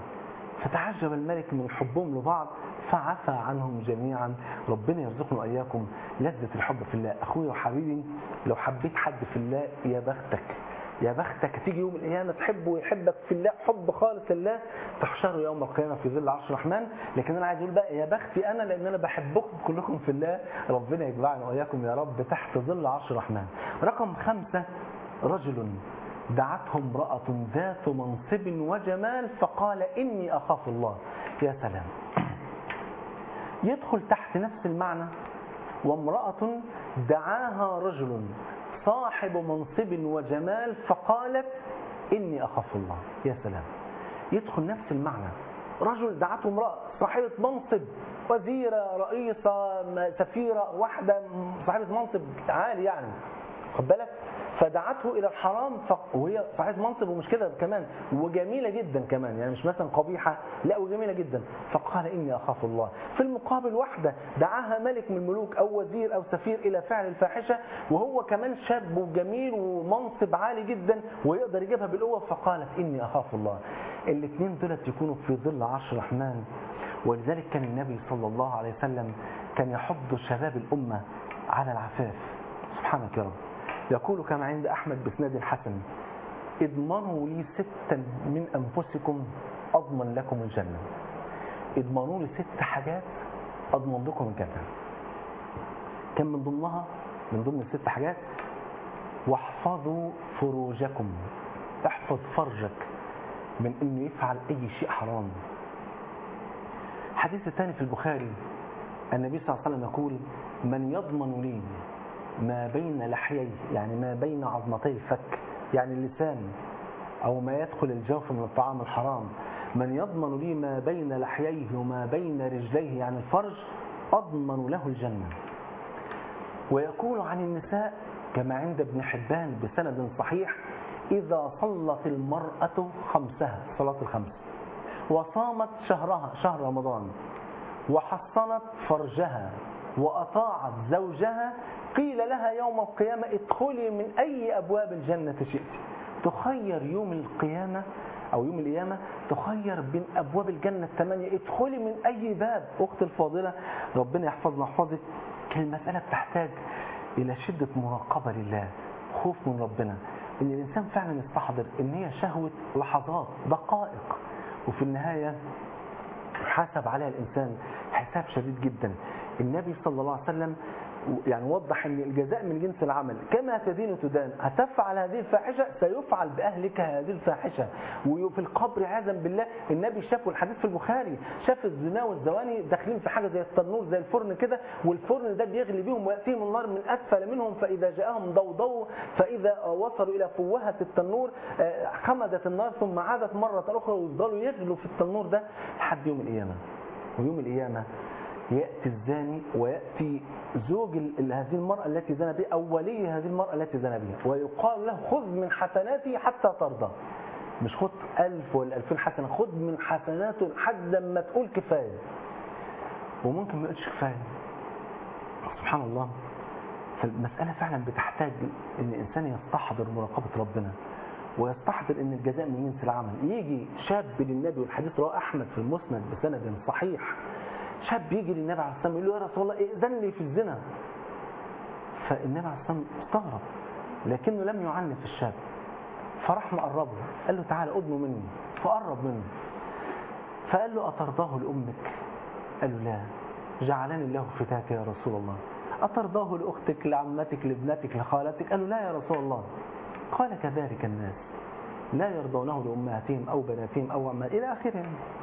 فتعجب الملك من حبهم لبعض فعفى عنهم جميعا ربنا يرزقنا واياكم لذة الحب في الله اخويا وحبيبي لو حبيت حد في الله يا بختك يا بختك تيجي يوم القيامة تحبه ويحبك في الله حب خالص لله تحشره يوم القيامة في ظل عرش الرحمن لكن أنا عايز أقول بقى يا بختي أنا لأن أنا بحبكم كلكم في الله ربنا يجمعنا وإياكم يا رب تحت ظل عرش الرحمن رقم خمسة رجل دعته امرأة ذات منصب وجمال فقال إني أخاف الله يا سلام يدخل تحت نفس المعنى وامرأة دعاها رجل صاحب منصب وجمال فقالت إني أخاف الله يا سلام يدخل نفس المعنى رجل دعته امرأة صاحبة منصب وزيرة رئيسة سفيرة واحدة صاحبة منصب عالي يعني خد بالك فدعته الى الحرام ف... وهي صاحبه منصب ومش كده كمان وجميله جدا كمان يعني مش مثلا قبيحه لا وجميله جدا فقال اني اخاف الله في المقابل واحده دعاها ملك من الملوك او وزير او سفير الى فعل الفاحشه وهو كمان شاب وجميل ومنصب عالي جدا ويقدر يجيبها بالقوه فقالت اني اخاف الله الاثنين دولت يكونوا في ظل عرش الرحمن ولذلك كان النبي صلى الله عليه وسلم كان يحض شباب الامه على العفاف سبحانك يا رب يقول كما عند أحمد بسناد حسن اضمنوا لي ستا من أنفسكم أضمن لكم الجنة اضمنوا لي ست حاجات أضمن لكم الجنة كان من ضمنها من ضمن الست حاجات واحفظوا فروجكم احفظ فرجك من انه يفعل اي شيء حرام حديث الثاني في البخاري النبي صلى الله عليه وسلم يقول من يضمن لي ما بين لحييه يعني ما بين عظمتي الفك يعني اللسان أو ما يدخل الجوف من الطعام الحرام من يضمن لي ما بين لحييه وما بين رجليه يعني الفرج أضمن له الجنة ويقول عن النساء كما عند ابن حبان بسند صحيح إذا صلت المرأة خمسها صلاة الخمس وصامت شهرها شهر رمضان وحصنت فرجها وأطاعت زوجها قيل لها يوم القيامة ادخلي من أي أبواب الجنة شئت تخير يوم القيامة أو يوم القيامة تخير بين أبواب الجنة الثمانية ادخلي من أي باب أخت الفاضلة ربنا يحفظنا ويحفظك كان المسألة بتحتاج إلى شدة مراقبة لله خوف من ربنا إن الإنسان فعلا يستحضر إن هي شهوة لحظات دقائق وفي النهاية حاسب عليها الإنسان حساب شديد جدا النبي صلى الله عليه وسلم يعني وضح ان الجزاء من جنس العمل كما تدين تدان هتفعل هذه الفاحشه سيفعل باهلك هذه الفاحشه وفي القبر عياذا بالله النبي شافه الحديث في البخاري شاف الزنا والزواني داخلين في حاجه زي التنور زي الفرن كده والفرن ده بيغلي بيهم وياتيهم النار من اسفل منهم فاذا جاءهم ضوضاء فاذا وصلوا الى فوهه التنور آه، خمدت النار ثم عادت مره اخرى ويفضلوا يغلوا في التنور ده لحد يوم القيامه ويوم القيامه يأتي الزاني ويأتي زوج ال- هذه المرأة التي زنى بها أو ولي هذه المرأة التي زنى بها ويقال له خذ من حسناتي حتى ترضى مش خذ ألف ولا ألفين حسنة خذ من حسناته لحد ما تقول كفاية وممكن ما يقولش كفاية سبحان الله فالمسألة فعلا بتحتاج ان الانسان يستحضر مراقبة ربنا ويستحضر ان الجزاء من جنس العمل يجي شاب للنبي والحديث رواه احمد في المسند بسند صحيح شاب يجي للنبي عليه الصلاه والسلام يقول له يا رسول الله ائذن لي في الزنا فالنبي عليه الصلاه والسلام استغرب لكنه لم يعنف الشاب فراح مقربه قال له تعالى ادنه مني فقرب منه فقال له أترضاه لأمك قال له لا جعلني الله فتاك يا رسول الله أترضاه لأختك لعمتك لابنتك لخالتك قال له لا يا رسول الله قال كذلك الناس لا يرضونه لأمهاتهم أو بناتهم أو عمات إلى آخره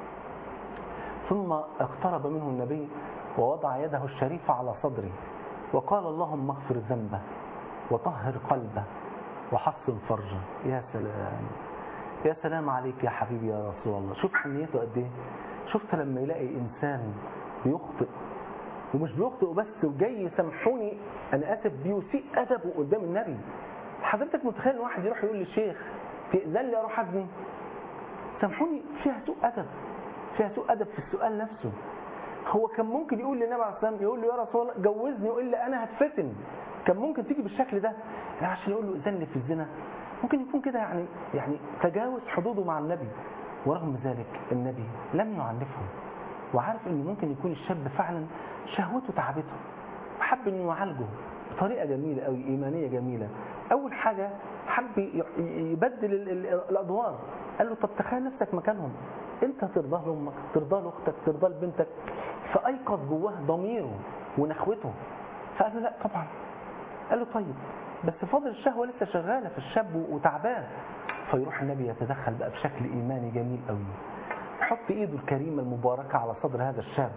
ثم اقترب منه النبي ووضع يده الشريفة على صدره وقال اللهم اغفر ذنبه وطهر قلبه وحصن فرجه يا سلام يا سلام عليك يا حبيبي يا رسول الله شوف حنيته قد ايه شفت لما يلاقي انسان بيخطئ ومش بيخطئ بس وجاي سامحوني انا اسف بيسيء ادبه قدام النبي حضرتك متخيل ان واحد يروح يقول للشيخ تأذن لي اروح ابني سامحوني فيها سوء ادب فيها سوء ادب في السؤال نفسه هو كان ممكن يقول للنبي عليه الصلاه والسلام يقول له يا رسول الله جوزني يقول لي انا هتفتن كان ممكن تيجي بالشكل ده يعني عشان يقول له اذن لي في الزنا ممكن يكون كده يعني يعني تجاوز حدوده مع النبي ورغم ذلك النبي لم يعنفه وعارف ان ممكن يكون الشاب فعلا شهوته تعبته وحب انه يعالجه بطريقه جميله قوي ايمانيه جميله اول حاجه حب ي- يبدل ال- ال- الادوار قال له طب تخيل نفسك مكانهم انت ترضاه لامك ترضاه لاختك ترضاه لبنتك فايقظ جواه ضميره ونخوته فقال له لا طبعا قال له طيب بس فاضل الشهوه لسه شغاله في الشاب وتعبان فيروح النبي يتدخل بقى بشكل ايماني جميل قوي يحط ايده الكريمه المباركه على صدر هذا الشاب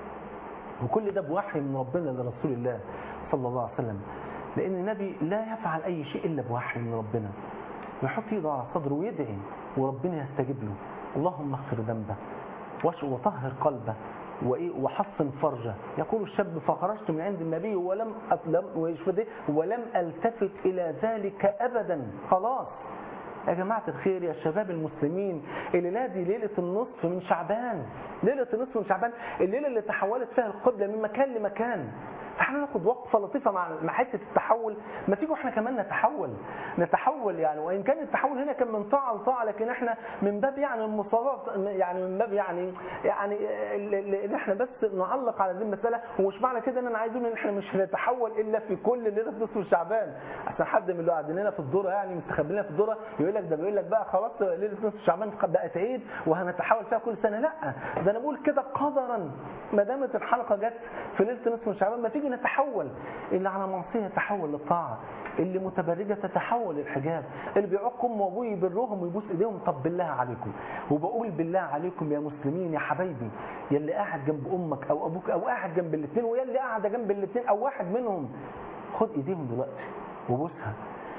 وكل ده بوحي من ربنا لرسول الله صلى الله عليه وسلم لان النبي لا يفعل اي شيء الا بوحي من ربنا يحط ايده على صدره ويدعي وربنا يستجيب له اللهم اغفر ذنبه وش- وطهر قلبه وإيه وحصن فرجه يقول الشاب فخرجت من عند النبي ولم ألم ويشوف ده، ولم التفت الى ذلك ابدا خلاص يا جماعة الخير يا شباب المسلمين الليلة دي ليلة النصف من شعبان ليلة النصف من شعبان الليلة اللي تحولت فيها القبلة من مكان لمكان احنا ناخد وقفة لطيفة مع مع حتة التحول ما تيجوا احنا كمان نتحول نتحول يعني وان كان التحول هنا كان من طاعة لطاعة لكن احنا من باب يعني المصابات يعني من باب يعني يعني ال- ال- ان احنا بس نعلق على هذه المسألة ومش معنى كده ان انا عايز اقول ان احنا مش هنتحول الا في كل ليلة نصف شعبان عشان حد من اللي قاعدين لنا في الدورة يعني مستخبيين في الدورة يقول لك ده بيقول لك بقى خلاص ليلة نصف شعبان بقت عيد وهنتحول فيها كل سنة لا ده انا بقول كده قدرا ما دامت الحلقة جت في ليلة نصف من شعبان ما تيجي نتحول اللي على معصية يتحول للطاعة اللي متبرجة تتحول للحجاب اللي بيعق امه وابوه يبرهم ويبوس ايديهم طب بالله عليكم وبقول بالله عليكم يا مسلمين يا حبايبي يا اللي قاعد جنب امك او ابوك او قاعد جنب الاثنين ويا اللي قاعده جنب الاثنين او واحد منهم خد ايديهم دلوقتي وبوسها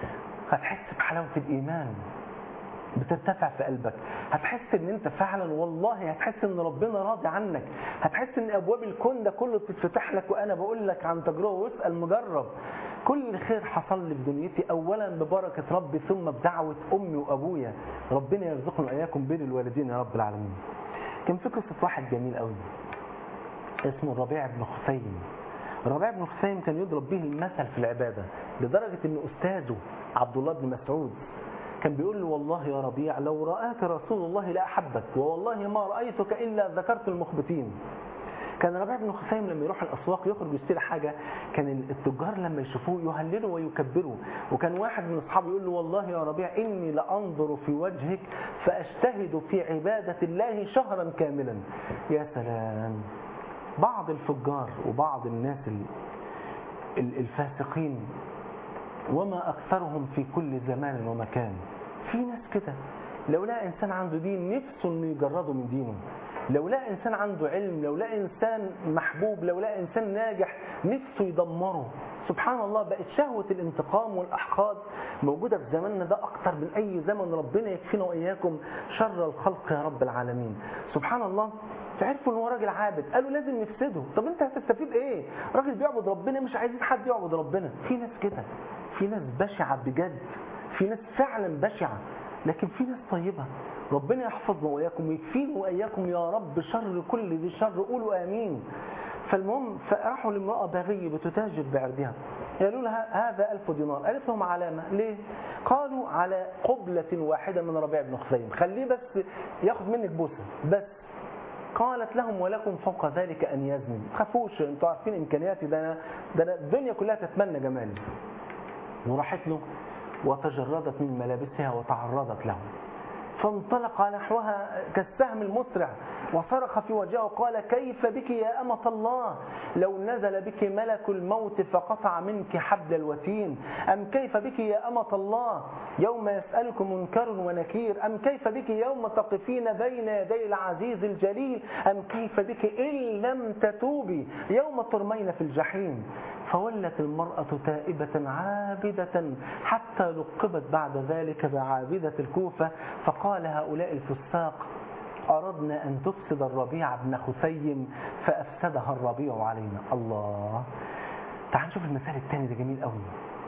هتحس بحلاوة الايمان بترتفع في قلبك هتحس ان انت فعلا والله هتحس ان ربنا راضي عنك هتحس ان ابواب الكون ده كله بتتفتح لك وانا بقول لك عن تجربه واسال مجرب كل خير حصل لي في دنيتي اولا ببركه ربي ثم بدعوه امي وابويا ربنا يرزقنا واياكم بين الوالدين يا رب العالمين كان في قصه واحد جميل قوي اسمه الربيع بن خثيم الربيع بن خثيم كان يضرب به المثل في العباده لدرجه ان استاذه عبد الله بن مسعود كان بيقول له والله يا ربيع لو رآك رسول الله لأحبك ووالله ما رأيتك إلا ذكرت المخبتين كان ربيع بن خثيم لما يروح الأسواق يخرج يشتري حاجة كان التجار لما يشوفوه يهللوا ويكبروا وكان واحد من أصحابه يقول له والله يا ربيع إني لأنظر في وجهك فأجتهد في عبادة الله شهرا كاملا يا سلام بعض الفجار وبعض الناس اللي ال- الفاسقين وما أكثرهم في كل زمان ومكان في ناس كده لو لقى إنسان عنده دين نفسه إنه يجرده من دينه لو لقى إنسان عنده علم لو لقى إنسان محبوب لو لقى إنسان ناجح نفسه يدمره سبحان الله بقت شهوة الانتقام والأحقاد موجودة في زماننا ده أكتر من أي زمن ربنا يكفينا وإياكم شر الخلق يا رب العالمين سبحان الله فعرفوا ان هو راجل عابد قالوا لازم نفسده طب انت هتستفيد ايه راجل بيعبد ربنا مش عايزين حد يعبد ربنا في ناس كده في ناس بشعة بجد في ناس فعلا بشعة لكن في ناس طيبة ربنا يحفظنا وإياكم ويكفينا وإياكم يا رب شر كل ذي شر قولوا آمين فالمهم فراحوا لامرأة باغية بتتاجر بعرضها قالوا لها هذا ألف دينار قالت لهم علامة ليه؟ قالوا على قبلة واحدة من ربيع بن خثيم خليه بس ياخد منك بوسة بس قالت لهم ولكم فوق ذلك أن يزني خافوش انتوا عارفين إمكانياتي ده أنا, ده أنا الدنيا كلها تتمنى جمالي وراحت له وتجردت من ملابسها وتعرضت له فانطلق نحوها كالسهم المسرع وصرخ في وجهه وقال كيف بك يا أمة الله لو نزل بك ملك الموت فقطع منك حبل الوتين أم كيف بك يا أمة الله يوم يسألكم منكر ونكير أم كيف بك يوم تقفين بين يدي العزيز الجليل أم كيف بك إن لم تتوبي يوم ترمين في الجحيم فولت المرأة تائبة عابدة حتى لقبت بعد ذلك بعابدة الكوفة فقال هؤلاء الفساق أردنا أن تفسد الربيع بن خثيم فأفسدها الربيع علينا الله تعال نشوف المثال الثاني ده جميل قوي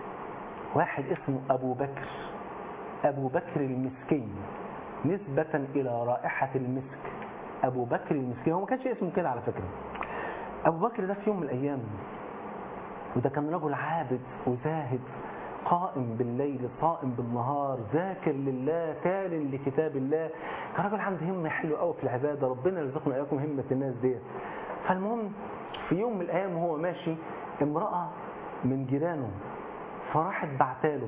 واحد اسمه أبو بكر أبو بكر المسكي نسبة إلى رائحة المسك أبو بكر المسكي هو ما كانش اسمه كده على فكرة أبو بكر ده في يوم من الأيام وده كان رجل عابد وزاهد قائم بالليل صائم بالنهار ذاكر لله تال لكتاب الله كان راجل عنده همة حلوة قوي في العبادة ربنا يرزقنا إياكم همة الناس ديت فالمهم في يوم من الأيام وهو ماشي امرأة من جيرانه فراحت بعتاله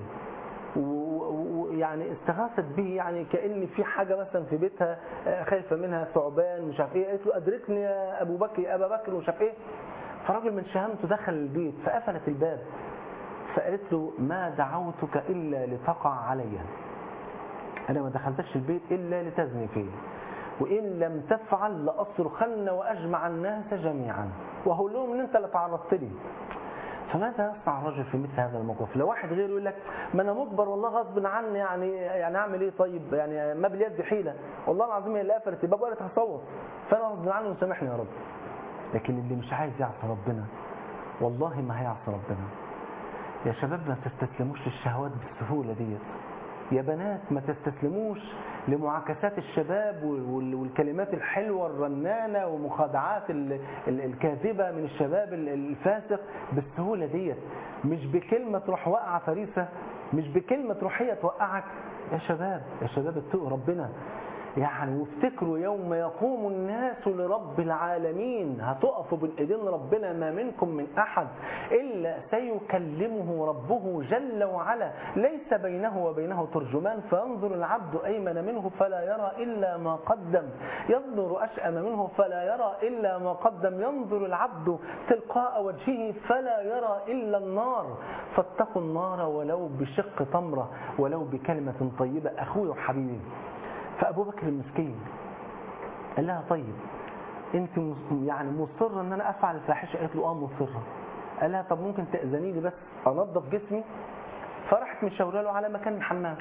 ويعني استغاثت به يعني كأن في حاجة مثلا في بيتها خايفة منها ثعبان مش عارف ايه قالت له أدركني يا أبو بكر يا أبا بكر ومش عارف ايه فراجل من شهامته دخل البيت فقفلت الباب فقالت له ما دعوتك إلا لتقع علي أنا ما دخلتش البيت إلا لتزني فيه وإن لم تفعل لأصرخن وأجمع الناس جميعا وهقول لهم إن أنت اللي تعرضت لي فماذا يصنع الرجل في مثل هذا الموقف لو واحد غيره يقول لك ما انا مجبر والله غصب عني يعني يعني اعمل ايه طيب يعني ما باليد حيله والله العظيم هي اللي قفلت الباب وقالت هصوت فانا غصب عني وسامحني يا رب لكن اللي مش عايز يعصي ربنا والله ما هيعصي ربنا يا شباب ما تستسلموش للشهوات بالسهولة ديت يا بنات ما تستسلموش لمعاكسات الشباب والكلمات الحلوة الرنانة ومخادعات الكاذبة من الشباب الفاسق بالسهولة ديت مش بكلمة تروح وقع فريسة مش بكلمة تروح هي توقعك يا شباب يا شباب اتقوا ربنا يعني وافتكروا يوم يقوم الناس لرب العالمين هتقفوا بين ايدين ربنا ما منكم من احد الا سيكلمه ربه جل وعلا ليس بينه وبينه ترجمان فينظر العبد ايمن منه فلا يرى الا ما قدم ينظر اشأم منه فلا يرى الا ما قدم ينظر العبد تلقاء وجهه فلا يرى الا النار فاتقوا النار ولو بشق تمره ولو بكلمه طيبه اخوي وحبيبي فأبو بكر المسكين قال لها طيب انت يعني مصرة ان انا افعل الفاحشة قالت له اه مصرة قال لها طب ممكن تأذني لي بس انظف جسمي فراحت مشاوره له على مكان الحمام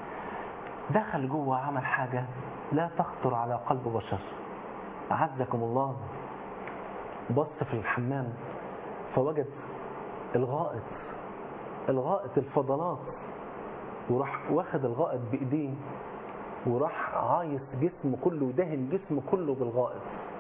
دخل جوه عمل حاجة لا تخطر على قلب بشر أعزكم الله بص في الحمام فوجد الغائط الغائط الفضلات وراح واخد الغائط بإيديه وراح عايص جسمه كله ودهن جسمه كله بالغائط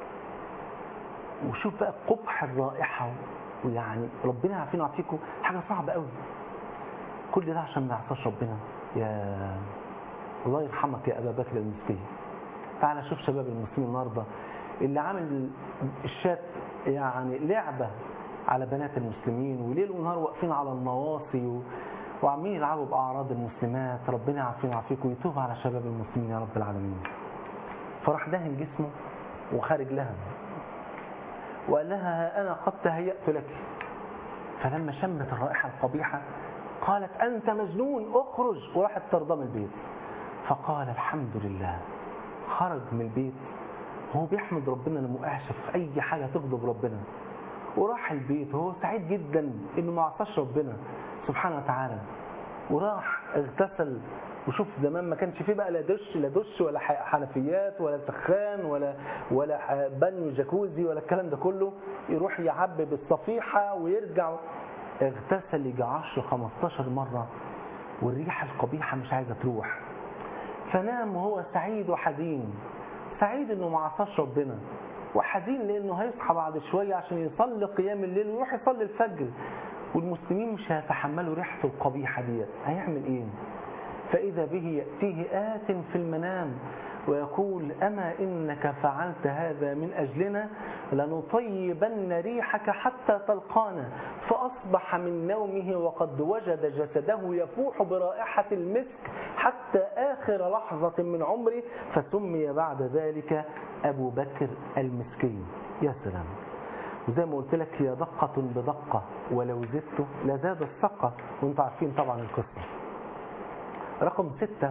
وشوف بقى قبح الرائحة ويعني ربنا يعافينا ويعافيكم حاجة صعبة قوي كل ده عشان ما يعصاش ربنا يا الله يرحمك يا أبا بكر المسكين تعالى شوف شباب المسلمين النهارده اللي عامل الشات يعني لعبة على بنات المسلمين وليل ونهار واقفين على النواصي و... وعمالين يلعبوا بأعراض المسلمات ربنا يعافينا ويعافيكم ويتوب على شباب المسلمين يا رب العالمين فراح دهن جسمه وخارج لها وقال لها ها أنا قد تهيأت لك فلما شمت الرائحة القبيحة قالت أنت مجنون اخرج وراحت ترضى من البيت فقال الحمد لله خرج من البيت هو بيحمد ربنا انه وقعش في اي حاجه تغضب ربنا وراح البيت وهو سعيد جدا انه ما عصاش ربنا سبحانه وتعالى وراح اغتسل وشوف زمان ما كانش فيه بقى لا دش لا دش ولا ح- حنفيات ولا سخان ولا ولا ح- بانيو جاكوزي ولا الكلام ده كله يروح يعبي بالصفيحه ويرجع اغتسل يجي 10 15 مره والريحه القبيحه مش عايزه تروح فنام وهو سعيد وحزين سعيد انه ما عصاش ربنا وحزين لانه هيصحى بعد شويه عشان يصلي قيام الليل ويروح يصلي الفجر والمسلمين مش هيتحملوا ريحته القبيحه ديت هيعمل ايه فاذا به ياتيه ات في المنام ويقول اما انك فعلت هذا من اجلنا لنطيبن ريحك حتى تلقانا فاصبح من نومه وقد وجد جسده يفوح برائحه المسك حتى آخر لحظة من عمره فسمي بعد ذلك أبو بكر المسكين يا سلام وزي ما قلت لك هي دقة بدقة ولو زدته لزاد السقة وانتم عارفين طبعا القصة رقم ستة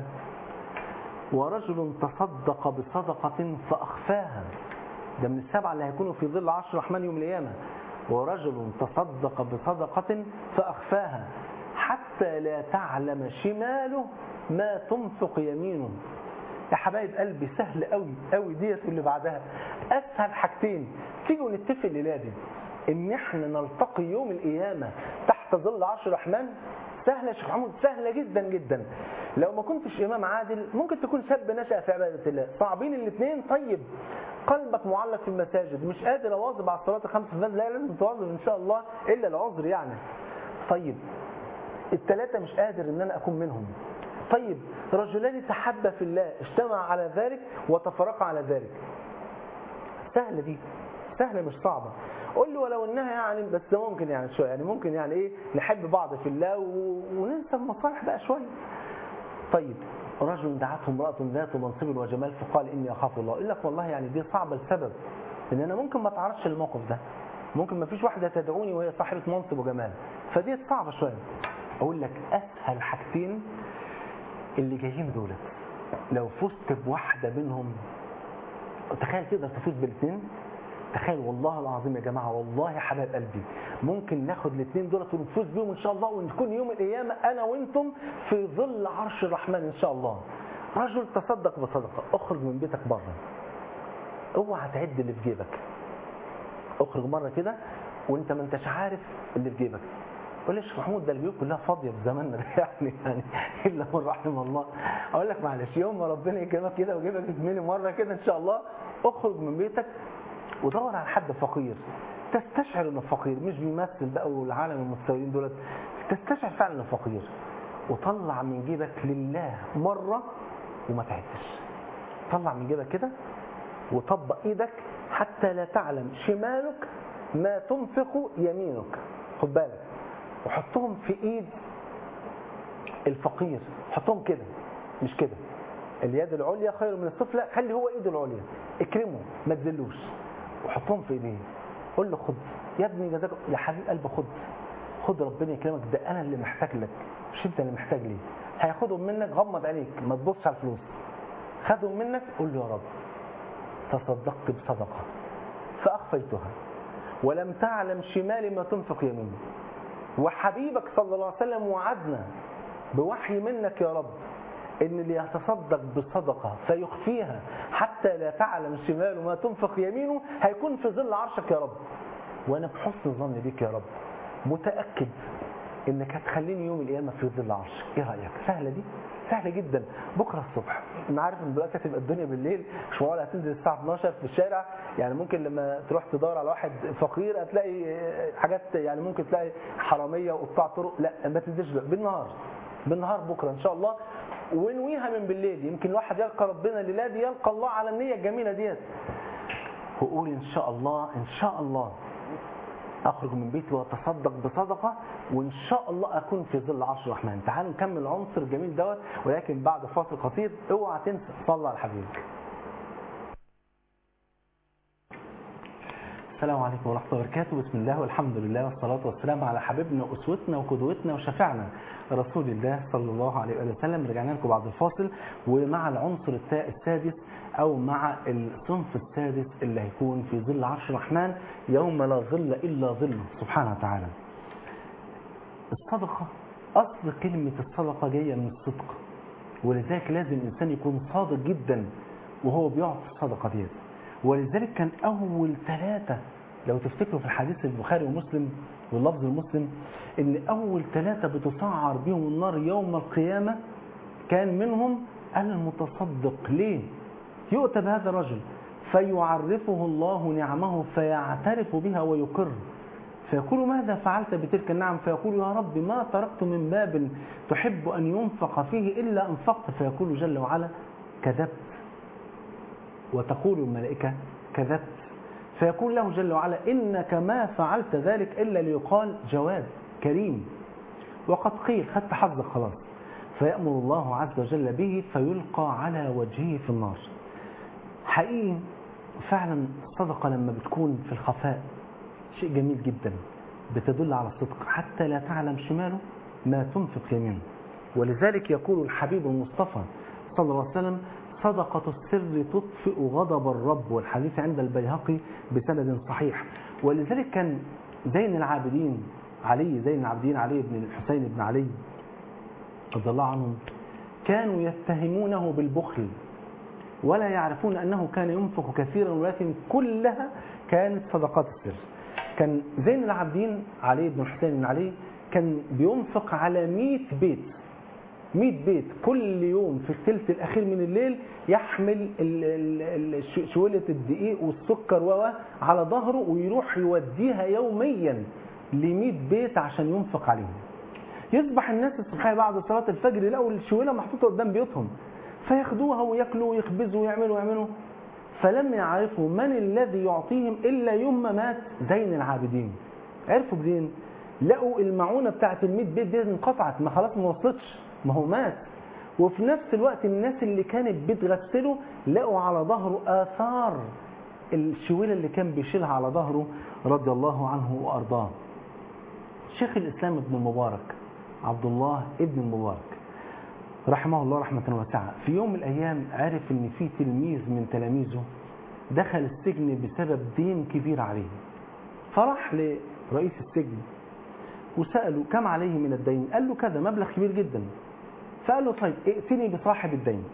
ورجل تصدق بصدقة فأخفاها ده من السبعة اللي هيكونوا في ظل عشر رحمن يوم القيامة ورجل تصدق بصدقة فأخفاها حتى لا تعلم شماله ما تنفق يمينه يا حبايب قلبي سهل قوي قوي ديت واللي بعدها اسهل حاجتين تيجوا نتفق الليله دي ان احنا نلتقي يوم القيامه تحت ظل عرش الرحمن سهله يا شيخ محمود سهله جدا جدا لو ما كنتش امام عادل ممكن تكون شاب نشا في عباده الله صعبين الاثنين طيب قلبك معلق في المساجد مش قادر اواظب على الصلاه الخمس في الفجر لا لازم تواظب ان شاء الله الا العذر يعني طيب الثلاثه مش قادر ان انا اكون منهم طيب رجلان تحبا في الله اجتمع على ذلك وتفرقا على ذلك سهلة دي سهلة مش صعبة قول لي ولو انها يعني بس ممكن يعني شوية يعني ممكن يعني ايه نحب بعض في الله و... وننسى المصالح بقى شوية طيب رجل دعته امرأة ذات منصب وجمال فقال إني أخاف الله يقول لك والله يعني دي صعبة لسبب إن أنا ممكن ما أتعرضش للموقف ده ممكن ما فيش واحدة تدعوني وهي صاحبة منصب وجمال فدي صعبة شوية أقول لك أسهل حاجتين اللي جايين دولت لو فزت بواحدة منهم تخيل تقدر تفوز بالاثنين تخيل والله العظيم يا جماعة والله يا حبايب قلبي ممكن ناخد الاثنين دولت ونفوز بيهم ان شاء الله ونكون يوم القيامة انا وانتم في ظل عرش الرحمن ان شاء الله رجل تصدق بصدقة اخرج من بيتك بره اوعى تعد اللي في جيبك اخرج مرة كده وانت ما انتش عارف اللي في جيبك قول لي يا شيخ محمود ده البيوت كلها فاضيه في زماننا ده يعني يعني الا من رحم الله اقول لك معلش يوم ما ربنا يكرمك كده ويجيبك تملي مره كده ان شاء الله اخرج من بيتك ودور على حد فقير تستشعر انه فقير مش بيمثل بقى والعالم المتسولين دولت تستشعر فعلا انه فقير وطلع من جيبك لله مره وما تعدش طلع من جيبك كده وطبق ايدك حتى لا تعلم شمالك ما تنفق يمينك خد بالك وحطهم في ايد الفقير حطهم كده مش كده اليد العليا خير من السفلى خلي هو ايده العليا اكرمه ما تذلوش وحطهم في ايديه قول له خد يا ابني جزاك يا حبيب قلبي خد خد ربنا يكرمك ده انا اللي محتاج لك مش انت اللي محتاج لي هياخدهم منك غمض عينيك ما تبصش على الفلوس خدهم منك قول له يا رب تصدقت بصدقه فاخفيتها ولم تعلم شمالي ما تنفق يميني وحبيبك صلى الله عليه وسلم وعدنا بوحي منك يا رب ان اللي يتصدق بصدقه فيخفيها حتى لا تعلم شماله ما تنفق يمينه هيكون في ظل عرشك يا رب وانا بحسن ظني بك يا رب متاكد انك هتخليني يوم القيامه في ظل عرشك ايه رايك سهله دي سهله جدا بكره الصبح انا عارف ان دلوقتي هتبقى الدنيا بالليل مش معقول هتنزل الساعه 12 في الشارع يعني ممكن لما تروح تدور على واحد فقير هتلاقي حاجات يعني ممكن تلاقي حراميه وقطاع طرق لا ما تنزلش بقى. بالنهار بالنهار بكره ان شاء الله ونويها من بالليل يمكن الواحد يلقى ربنا الليله دي يلقى الله على النيه الجميله ديت وقول ان شاء الله ان شاء الله اخرج من بيتي واتصدق بصدقه وان شاء الله اكون في ظل عرش الرحمن تعالوا نكمل العنصر الجميل دوت ولكن بعد فاصل قصير اوعى تنسى صلى على حبيبك السلام عليكم ورحمة الله وبركاته بسم الله والحمد لله والصلاة والسلام على حبيبنا وأسوتنا وقدوتنا وشفيعنا رسول الله صلى الله عليه وآله وسلم رجعنا لكم بعد الفاصل ومع العنصر التا- السادس أو مع الصنف السادس اللي هيكون في ظل عرش الرحمن يوم لا ظل إلا ظله سبحانه وتعالى الصدقة أصل كلمة الصدقة جاية من الصدق ولذلك لازم الإنسان يكون صادق جدا وهو بيعطي الصدقة ديت ولذلك كان أول ثلاثة لو تفتكروا في الحديث البخاري ومسلم واللفظ المسلم إن أول ثلاثة بتسعر بهم النار يوم القيامة كان منهم المتصدق ليه؟ يؤتى بهذا الرجل فيعرفه الله نعمه فيعترف بها ويقر فيقول ماذا فعلت بتلك النعم فيقول يا رب ما تركت من باب تحب أن ينفق فيه إلا أنفقت فيقول جل وعلا كذبت وتقول الملائكة كذبت فيقول له جل وعلا إنك ما فعلت ذلك إلا ليقال جواد كريم وقد قيل خدت حظك خلاص فيأمر الله عز وجل به فيلقى على وجهه في النار حقيقي فعلا الصدقة لما بتكون في الخفاء شيء جميل جدا بتدل على الصدق حتى لا تعلم شماله ما تنفق يمينه ولذلك يقول الحبيب المصطفى صلى الله عليه وسلم صدقة السر تطفئ غضب الرب والحديث عند البيهقي بسند صحيح ولذلك كان زين العابدين علي زين العابدين علي بن الحسين بن علي رضي الله عنهم كانوا يتهمونه بالبخل ولا يعرفون أنه كان ينفق كثيرا ولكن كلها كانت صدقات السر كان زين العابدين علي بن الحسين بن علي كان بينفق على 100 بيت 100 بيت كل يوم في الثلث الأخير من الليل يحمل ال- ال- ال- ش- شويلة الدقيق والسكر و على ظهره ويروح يوديها يوميا ل 100 بيت عشان ينفق عليهم يصبح الناس الصبحية بعد صلاة الفجر يلاقوا الشويلة محطوطة قدام بيوتهم فياخدوها وياكلوا ويخبزوا ويعملوا ويعملوا فلم يعرفوا من الذي يعطيهم إلا يوم ما مات زين العابدين عرفوا منين؟ لقوا المعونة بتاعت الميت بيت دي انقطعت ما خلاص ما وصلتش ما هو مات وفي نفس الوقت الناس اللي كانت بتغسله لقوا على ظهره آثار الشويلة اللي كان بيشيلها على ظهره رضي الله عنه وأرضاه شيخ الإسلام ابن المبارك عبد الله ابن المبارك رحمه الله رحمة واسعة في يوم من الأيام عرف إن في تلميذ من تلاميذه دخل السجن بسبب دين كبير عليه فراح لرئيس السجن وسأله كم عليه من الدين قال له كذا مبلغ كبير جدا فقال له طيب ائتني بصاحب الدين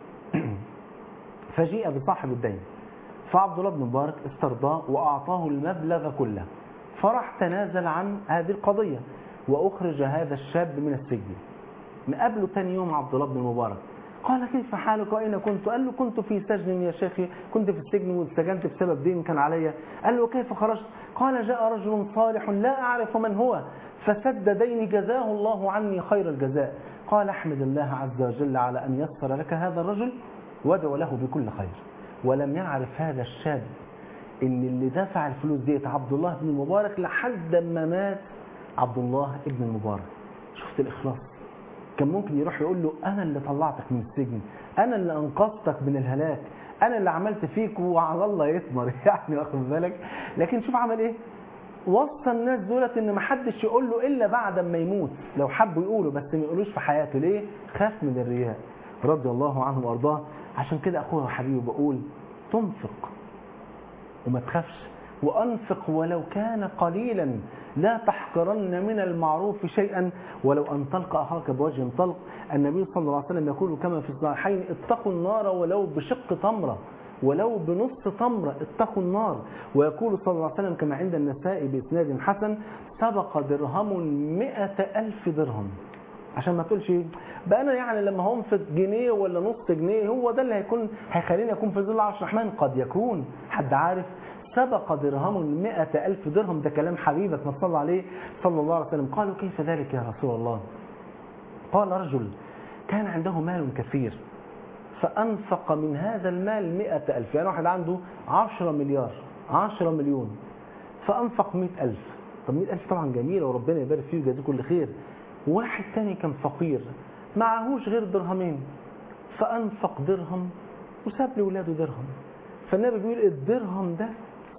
فجيء بصاحب الدين فعبد الله بن مبارك استرضاه وأعطاه المبلغ كله فراح تنازل عن هذه القضية وأخرج هذا الشاب من السجن مقابله تاني يوم عبد الله بن المبارك قال كيف حالك وأين كنت قال له كنت في سجن يا شيخي كنت في السجن واتسجنت بسبب دين كان عليا قال له كيف خرجت قال جاء رجل صالح لا أعرف من هو فسد ديني جزاه الله عني خير الجزاء قال احمد الله عز وجل على أن يسر لك هذا الرجل وادعو له بكل خير ولم يعرف هذا الشاب ان اللي دفع الفلوس ديت عبد الله بن المبارك لحد ما مات عبد الله بن المبارك شفت الإخلاص كان ممكن يروح يقول له أنا اللي طلعتك من السجن أنا اللي أنقذتك من الهلاك أنا اللي عملت فيك وعلى الله يثمر يعني واخد بالك لكن شوف عمل إيه وصى الناس دولت ان ما حدش يقول له الا بعد ما يموت لو حبوا يقولوا بس ما يقولوش في حياته ليه خاف من الرياء رضي الله عنه وارضاه عشان كده اخويا وحبيبي بقول تنفق وما تخافش وأنفق ولو كان قليلا لا تحقرن من المعروف شيئا ولو أن تلقى أخاك بوجه طلق النبي صلى الله عليه وسلم يقول كما في الصحيحين اتقوا النار ولو بشق تمرة ولو بنص تمرة اتقوا النار ويقول صلى الله عليه وسلم كما عند النساء بإسناد حسن سبق درهم مئة ألف درهم عشان ما تقولش ايه بقى انا يعني لما هنفق جنيه ولا نص جنيه هو ده اللي هيكون هيخليني اكون في ظل عرش الرحمن قد يكون حد عارف سبق درهم مئة ألف درهم ده كلام حبيبك ما صلى عليه صلى الله عليه وسلم قالوا كيف ذلك يا رسول الله قال رجل كان عنده مال كثير فأنفق من هذا المال مئة ألف يعني واحد عنده عشرة مليار عشرة مليون فأنفق مئة ألف طب مئة ألف طبعا جميلة وربنا يبارك فيه ويجازيه كل خير واحد تاني كان فقير معهوش غير درهمين فأنفق درهم وساب لولاده درهم فالنبي بيقول الدرهم ده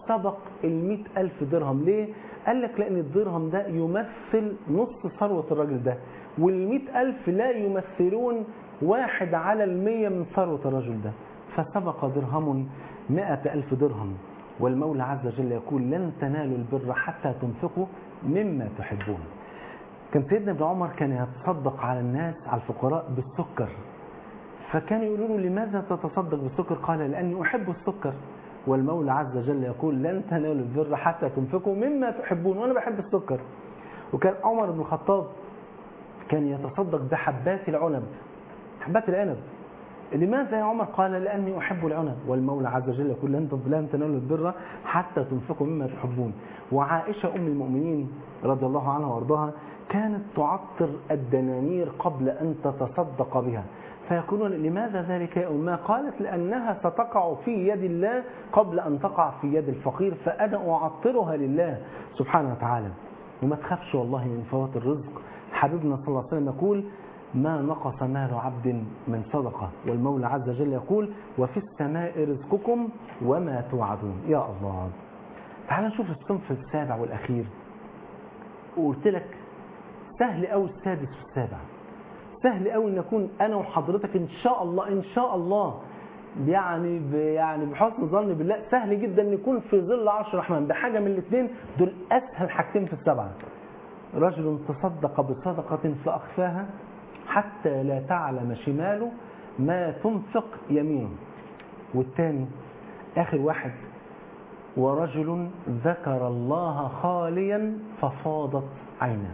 سبق المئة ألف درهم ليه؟ قال لك لأن الدرهم ده يمثل نص ثروة الراجل ده والمئة ألف لا يمثلون واحد على المية من ثروة الرجل ده فسبق درهم مئة ألف درهم والمولى عز وجل يقول لن تنالوا البر حتى تنفقوا مما تحبون كان سيدنا ابن عمر كان يتصدق على الناس على الفقراء بالسكر فكانوا يقولوا له لماذا تتصدق بالسكر قال لأني أحب السكر والمولى عز وجل يقول لن تنالوا البر حتى تنفقوا مما تحبون وأنا بحب السكر وكان عمر بن الخطاب كان يتصدق بحبات العنب حبات العنب لماذا يا عمر قال لأني أحب العنب والمولى عز وجل يقول لن لن تنالوا البر حتى تنفقوا مما تحبون وعائشة أم المؤمنين رضي الله عنها وارضاها كانت تعطر الدنانير قبل أن تتصدق بها فيقولون لماذا ذلك يا أمها قالت لأنها ستقع في يد الله قبل أن تقع في يد الفقير فأنا أعطرها لله سبحانه وتعالى وما تخافش والله من فوات الرزق حبيبنا صلى الله عليه وسلم يقول ما نقص مال عبد من صدقة والمولى عز وجل يقول وفي السماء رزقكم وما توعدون يا الله تعال نشوف الصنف السابع والأخير وقلت لك سهل أوي السادس والسابع سهل قوي ان اكون انا وحضرتك ان شاء الله ان شاء الله يعني ب يعني بحسن ظن بالله سهل جدا ان يكون في ظل عرش الرحمن بحاجه من الاثنين دول اسهل حاجتين في السبعه رجل تصدق بصدقه فاخفاها حتى لا تعلم شماله ما تنفق يمينه والثاني اخر واحد ورجل ذكر الله خاليا ففاضت عيناه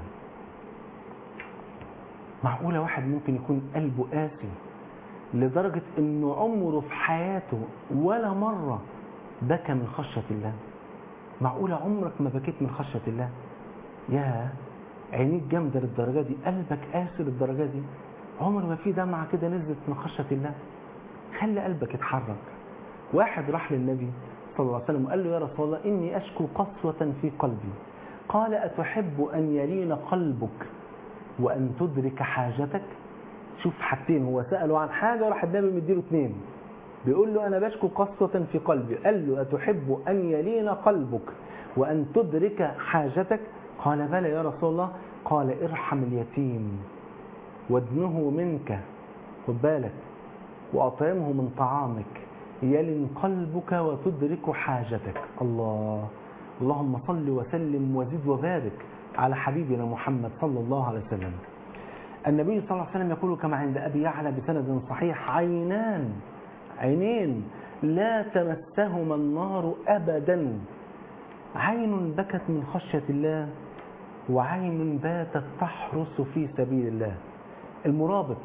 معقولة واحد ممكن يكون قلبه قاسي لدرجة انه عمره في حياته ولا مرة بكى من خشية الله معقولة عمرك ما بكيت من خشية الله يا عينيك جامدة للدرجة دي قلبك قاسي للدرجة دي عمر ما في دمعة كده نزلت من خشية الله خلي قلبك يتحرك واحد راح للنبي صلى الله عليه وسلم وقال له يا رسول الله إني أشكو قسوة في قلبي قال أتحب أن يلين قلبك وأن تدرك حاجتك شوف حاجتين هو سأله عن حاجة وراح النبي مديله اثنين بيقول له أنا بشكو قسوة في قلبي قال له أتحب أن يلين قلبك وأن تدرك حاجتك قال بلى يا رسول الله قال ارحم اليتيم وادنه منك خد بالك وأطعمه من طعامك يلن قلبك وتدرك حاجتك الله اللهم صل وسلم وزد وبارك على حبيبنا محمد صلى الله عليه وسلم النبي صلى الله عليه وسلم يقول كما عند أبي يعلى بسند صحيح عينان عينين لا تمسهما النار أبدا عين بكت من خشية الله وعين باتت تحرس في سبيل الله المرابط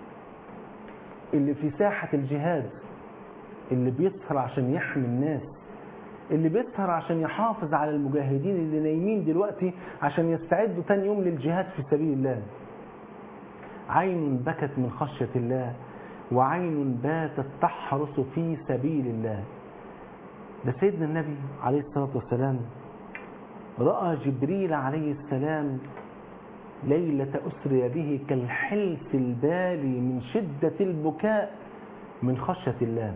اللي في ساحة الجهاد اللي بيسهر عشان يحمي الناس اللي بيسهر عشان يحافظ على المجاهدين اللي نايمين دلوقتي عشان يستعدوا تاني يوم للجهاد في سبيل الله عين بكت من خشية الله وعين باتت تحرس في سبيل الله ده سيدنا النبي عليه الصلاة والسلام رأى جبريل عليه السلام ليلة أسري به كالحلف البالي من شدة البكاء من خشية الله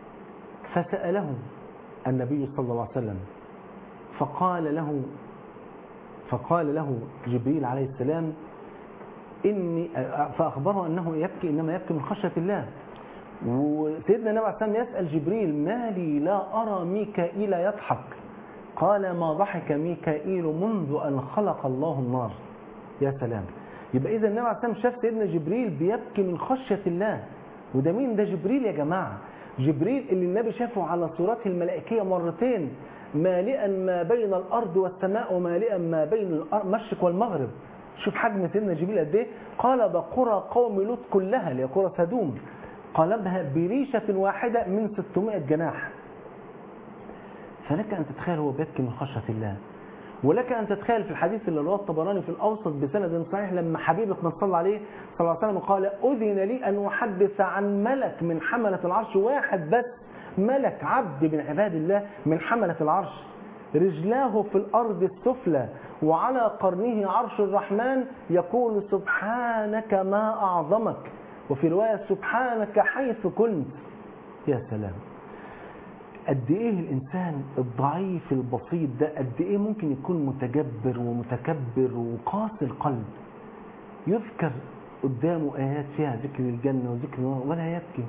فسأله النبي صلى الله عليه وسلم فقال له فقال له جبريل عليه السلام إني فأخبره أنه يبكي إنما يبكي من خشية الله وسيدنا النبي عليه السلام يسأل جبريل ما لي لا أرى ميكائيل يضحك قال ما ضحك ميكائيل منذ أن خلق الله النار يا سلام يبقى إذا النبي عليه السلام شاف سيدنا جبريل بيبكي من خشية الله وده مين ده جبريل يا جماعة جبريل اللي النبي شافه على صورته الملائكية مرتين مالئا ما بين الأرض والسماء ومالئا ما بين المشرق والمغرب شوف حجم سيدنا جبريل قد ايه قلب قرى قوم لوط كلها اللي هي قرى سدوم قلبها بريشة واحدة من 600 جناح فلك أن تتخيل هو بيبكي من خشية الله ولك أن تتخيل في الحديث اللي رواه الطبراني في الأوسط بسند صحيح لما حبيبك من صلى عليه صلى الله عليه وسلم قال أذن لي أن أحدث عن ملك من حملة العرش واحد بس ملك عبد من عباد الله من حملة العرش رجلاه في الأرض السفلى وعلى قرنه عرش الرحمن يقول سبحانك ما أعظمك وفي رواية سبحانك حيث كنت يا سلام قد ايه الانسان الضعيف البسيط ده قد ايه ممكن يكون متجبر ومتكبر وقاسي القلب يذكر قدامه ايات فيها ذكر الجنه وذكر النار ولا يبكي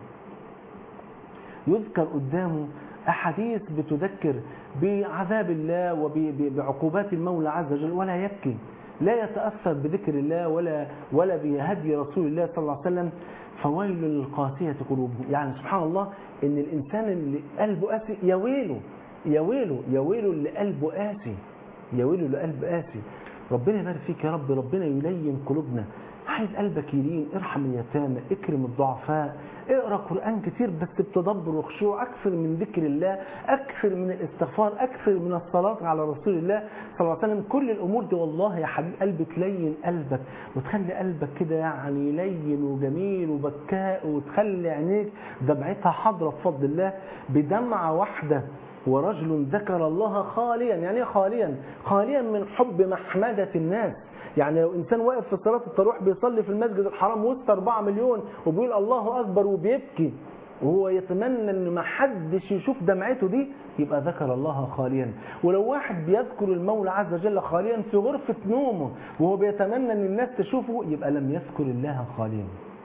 يذكر قدامه احاديث بتذكر بعذاب الله وبعقوبات المولى عز وجل ولا يبكي لا يتاثر بذكر الله ولا ولا بهدي رسول الله صلى الله عليه وسلم فويل للقاسيه قلوبهم يعني سبحان الله ان الانسان اللي قلبه قاسي يا ويله يا ويله يا ويله اللي قلبه قاسي يا ويله اللي قلبه قاسي ربنا يبارك فيك يا رب ربنا يلين قلوبنا عايز قلبك يلين ارحم اليتامى اكرم الضعفاء اقرا قران كتير بس بتدبر وخشوع اكثر من ذكر الله اكثر من الاستغفار اكثر من الصلاه على رسول الله صلى الله عليه وسلم كل الامور دي والله يا حبيب قلبي تلين قلبك وتخلي قلبك كده يعني لين وجميل وبكاء وتخلي عينيك دمعتها حاضره بفضل الله بدمعه واحده ورجل ذكر الله خاليا يعني ايه خاليا خاليا من حب محمدة الناس يعني لو انسان واقف في صلاه التراويح بيصلي في المسجد الحرام وسط 4 مليون وبيقول الله اكبر وبيبكي وهو يتمنى ان ما حدش يشوف دمعته دي يبقى ذكر الله خاليا ولو واحد بيذكر المولى عز وجل خاليا في غرفه نومه وهو بيتمنى ان الناس تشوفه يبقى لم يذكر الله خاليا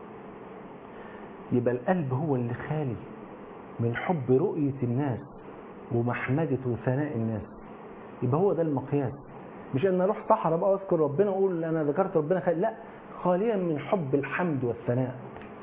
يبقى القلب هو اللي خالي من حب رؤيه الناس ومحمده وثناء الناس يبقى هو ده المقياس مش ان اروح صحراء بقى واذكر ربنا واقول انا ذكرت ربنا خالي لا خاليا من حب الحمد والثناء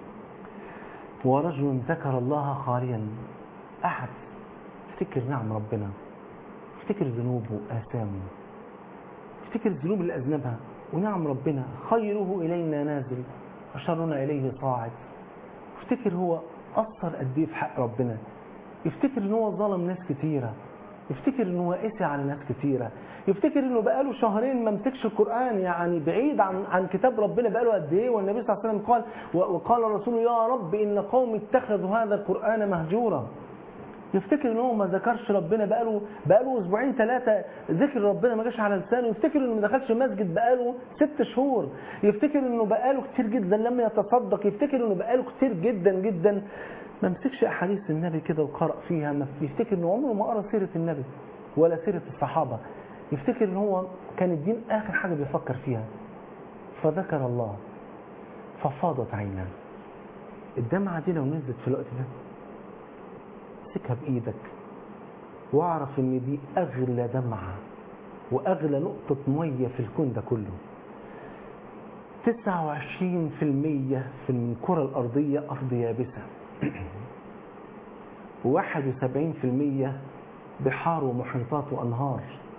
ورجل ذكر الله خاليا احد افتكر نعم ربنا افتكر ذنوبه واثامه افتكر الذنوب اللي اذنبها ونعم ربنا خيره الينا نازل وشرنا اليه صاعد افتكر هو اثر قد ايه في حق ربنا يفتكر ان هو ظلم ناس كتيره يفتكر ان هو قسي على ناس كتيره يفتكر انه بقاله شهرين ما مسكش القران يعني بعيد عن عن كتاب ربنا بقاله قد ايه والنبي صلى الله عليه وسلم قال وقال الرسول يا رب ان قوم اتخذوا هذا القران مهجورا يفتكر ان هو ما ذكرش ربنا بقاله بقاله اسبوعين ثلاثه ذكر ربنا ما جاش على لسانه يفتكر انه ما دخلش مسجد بقاله ست شهور يفتكر انه بقاله كتير جدا لم يتصدق يفتكر انه بقاله كتير جدا جدا ما مسكش احاديث النبي كده وقرأ فيها ما يفتكر انه عمره ما قرأ سيرة النبي ولا سيرة الصحابة يفتكر ان هو كان الدين اخر حاجة بيفكر فيها فذكر الله ففاضت عيناه الدمعة دي لو نزلت في الوقت ده امسكها بايدك واعرف ان دي اغلى دمعة واغلى نقطة مية في الكون ده كله 29% في الكرة الأرضية أرض يابسة وواحد وسبعين في المية بحار ومحيطات وأنهار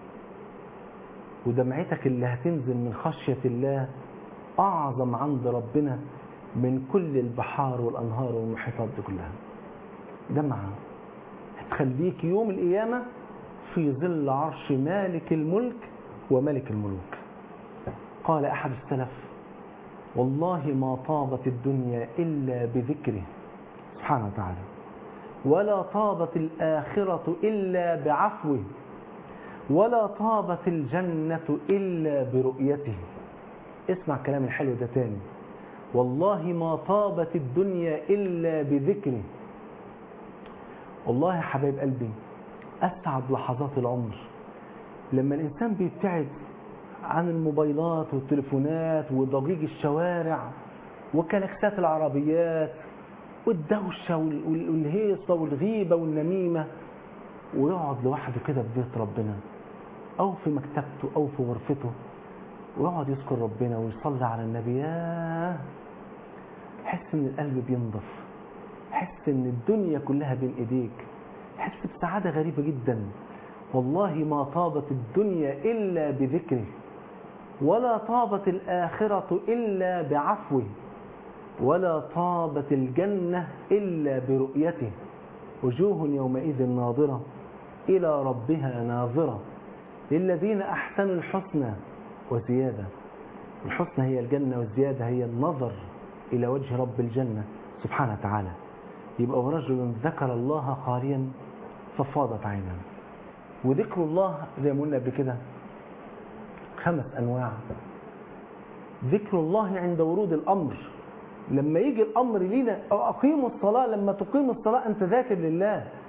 ودمعتك اللي هتنزل من خشية الله أعظم عند ربنا من كل البحار والأنهار والمحيطات دي كلها دمعة هتخليك يوم القيامة في ظل عرش مالك الملك وملك الملوك قال أحد السلف والله ما طابت الدنيا إلا بذكره سبحانه وتعالى ولا طابت الآخرة إلا بعفوه ولا طابت الجنة إلا برؤيته اسمع كلام الحلو ده تاني والله ما طابت الدنيا إلا بذكره والله يا حبايب قلبي أسعد لحظات العمر لما الإنسان بيبتعد عن الموبايلات والتليفونات وضجيج الشوارع وكلاكسات العربيات والدوشة والهيصة والغيبة والنميمة ويقعد لوحده كده في بيت ربنا أو في مكتبته أو في غرفته ويقعد يذكر ربنا ويصلي على النبي ياه حس إن القلب بينضف حس إن الدنيا كلها بين إيديك حس بسعادة غريبة جدا والله ما طابت الدنيا إلا بذكره ولا طابت الآخرة إلا بعفوه ولا طابت الجنة إلا برؤيته وجوه يومئذ ناظرة إلى ربها ناظرة للذين أحسنوا الحسنى وزيادة الحسنى هي الجنة والزيادة هي النظر إلى وجه رب الجنة سبحانه وتعالى يبقى ورجل ذكر الله خاليا ففاضت عيناه وذكر الله زي ما قلنا قبل كده خمس أنواع ذكر الله عند ورود الأمر لما يجي الأمر لينا أقيموا الصلاة لما تقيم الصلاة أنت ذاكر لله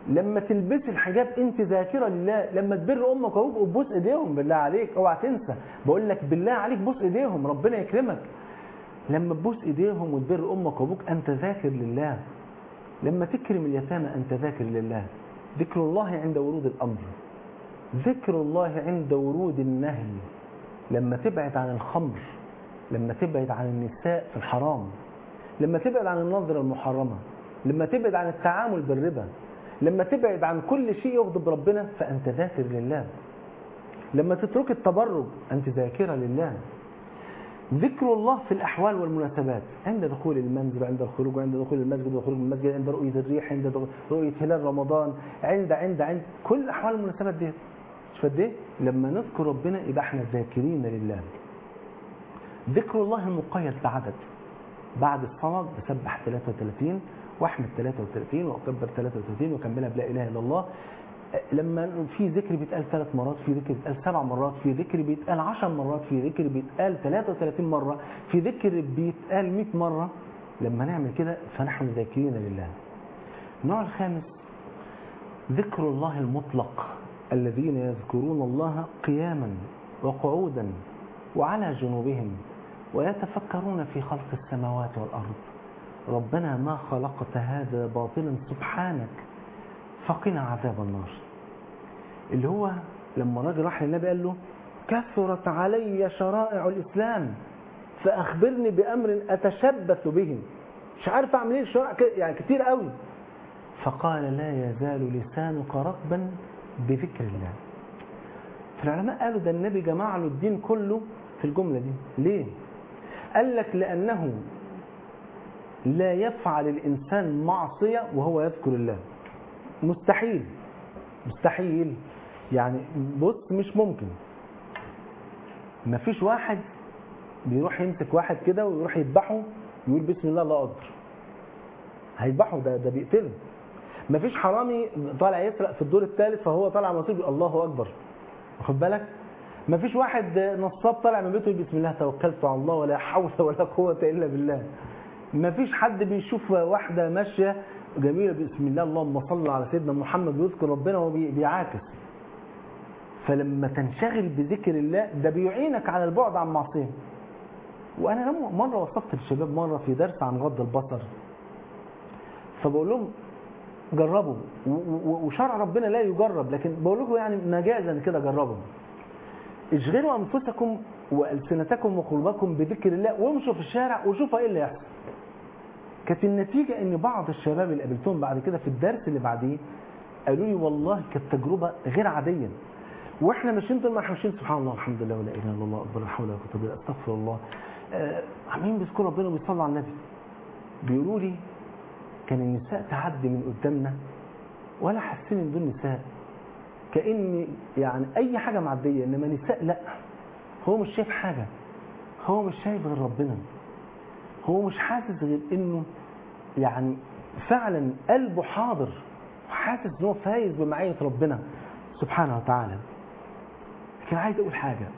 لما تلبسي الحجاب انت ذاكره لله لما تبر امك وابوك وتبوس ايديهم بالله عليك اوعى تنسى بقول لك بالله عليك بوس ايديهم ربنا يكرمك لما تبوس ايديهم وتبر امك وابوك انت ذاكر لله لما تكرم اليتامى انت ذاكر لله ذكر الله عند ورود الامر ذكر الله عند ورود النهي لما تبعد عن الخمر لما تبعد عن النساء في الحرام لما تبعد عن النظرة المحرمة لما تبعد عن التعامل بالربا لما تبعد عن كل شيء يغضب ربنا فأنت ذاكر لله لما تترك التبرج أنت ذاكرة لله ذكر الله في الأحوال والمناسبات عند دخول المنزل عند الخروج عند دخول المسجد وخروج من المسجد عند رؤية الريح عند رؤية هلال رمضان عند عند عند كل الأحوال والمناسبات دي مش قد ايه لما نذكر ربنا يبقى احنا ذاكرين لله ذكر الله المقيد بعدد بعد الصلاة بسبح 33 واحمد 33 واكبر 33 واكملها بلا اله الا الله لما في ذكر بيتقال ثلاث مرات في ذكر بيتقال سبع مرات في ذكر بيتقال 10 مرات في ذكر بيتقال 33 مرة في ذكر بيتقال 100 مرة لما نعمل كده فنحن ذاكرين لله النوع الخامس ذكر الله المطلق الذين يذكرون الله قياما وقعودا وعلى جنوبهم ويتفكرون في خلق السماوات والأرض ربنا ما خلقت هذا باطلا سبحانك فقنا عذاب النار اللي هو لما الراجل راح للنبي قال له كثرت علي شرائع الإسلام فأخبرني بأمر أتشبث به مش عارف أعمل إيه الشرائع يعني كتير قوي فقال لا يزال لسانك رطبا بذكر الله فالعلماء قالوا ده النبي جمع له الدين كله في الجملة دي ليه قال لك لأنه لا يفعل الإنسان معصية وهو يذكر الله مستحيل مستحيل يعني بص مش ممكن ما فيش واحد بيروح يمسك واحد كده ويروح يذبحه يقول بسم الله الله أكبر هيذبحه ده ده بيقتله ما فيش حرامي طالع يسرق في الدور الثالث فهو طالع مصيب الله أكبر واخد بالك ما فيش واحد نصاب طالع من بيته بسم الله توكلت على الله ولا حول ولا قوة إلا بالله ما فيش حد بيشوف واحدة ماشية جميلة بسم الله اللهم صل على سيدنا محمد ويذكر ربنا وهو بيعاكس فلما تنشغل بذكر الله ده بيعينك على البعد عن معصية وأنا مرة وصفت للشباب مرة في درس عن غض البصر فبقول لهم جربوا وشرع ربنا لا يجرب لكن بقول لكم يعني مجازا كده جربوا اشغلوا انفسكم والسنتكم وقلوبكم بذكر الله وامشوا في الشارع وشوفوا ايه اللي يحصل كانت النتيجة ان بعض الشباب اللي قابلتهم بعد كده في الدرس اللي بعديه قالوا لي والله كانت تجربة غير عادية واحنا ماشيين طول ما احنا ماشيين سبحان الله الحمد لله ولا اله الا الله اكبر لا حول ولا قوه الا بالله استغفر الله آه عمالين بيذكروا ربنا وبيصلوا على النبي بيقولوا لي كان النساء تعدي من قدامنا ولا حاسين ان دول نساء كأن يعني أي حاجة معدية إنما نساء لا هو مش شايف حاجة هو مش شايف غير ربنا هو مش حاسس غير إنه يعني فعلا قلبه حاضر حاسس إنه فايز بمعية ربنا سبحانه وتعالى لكن عايز أقول حاجة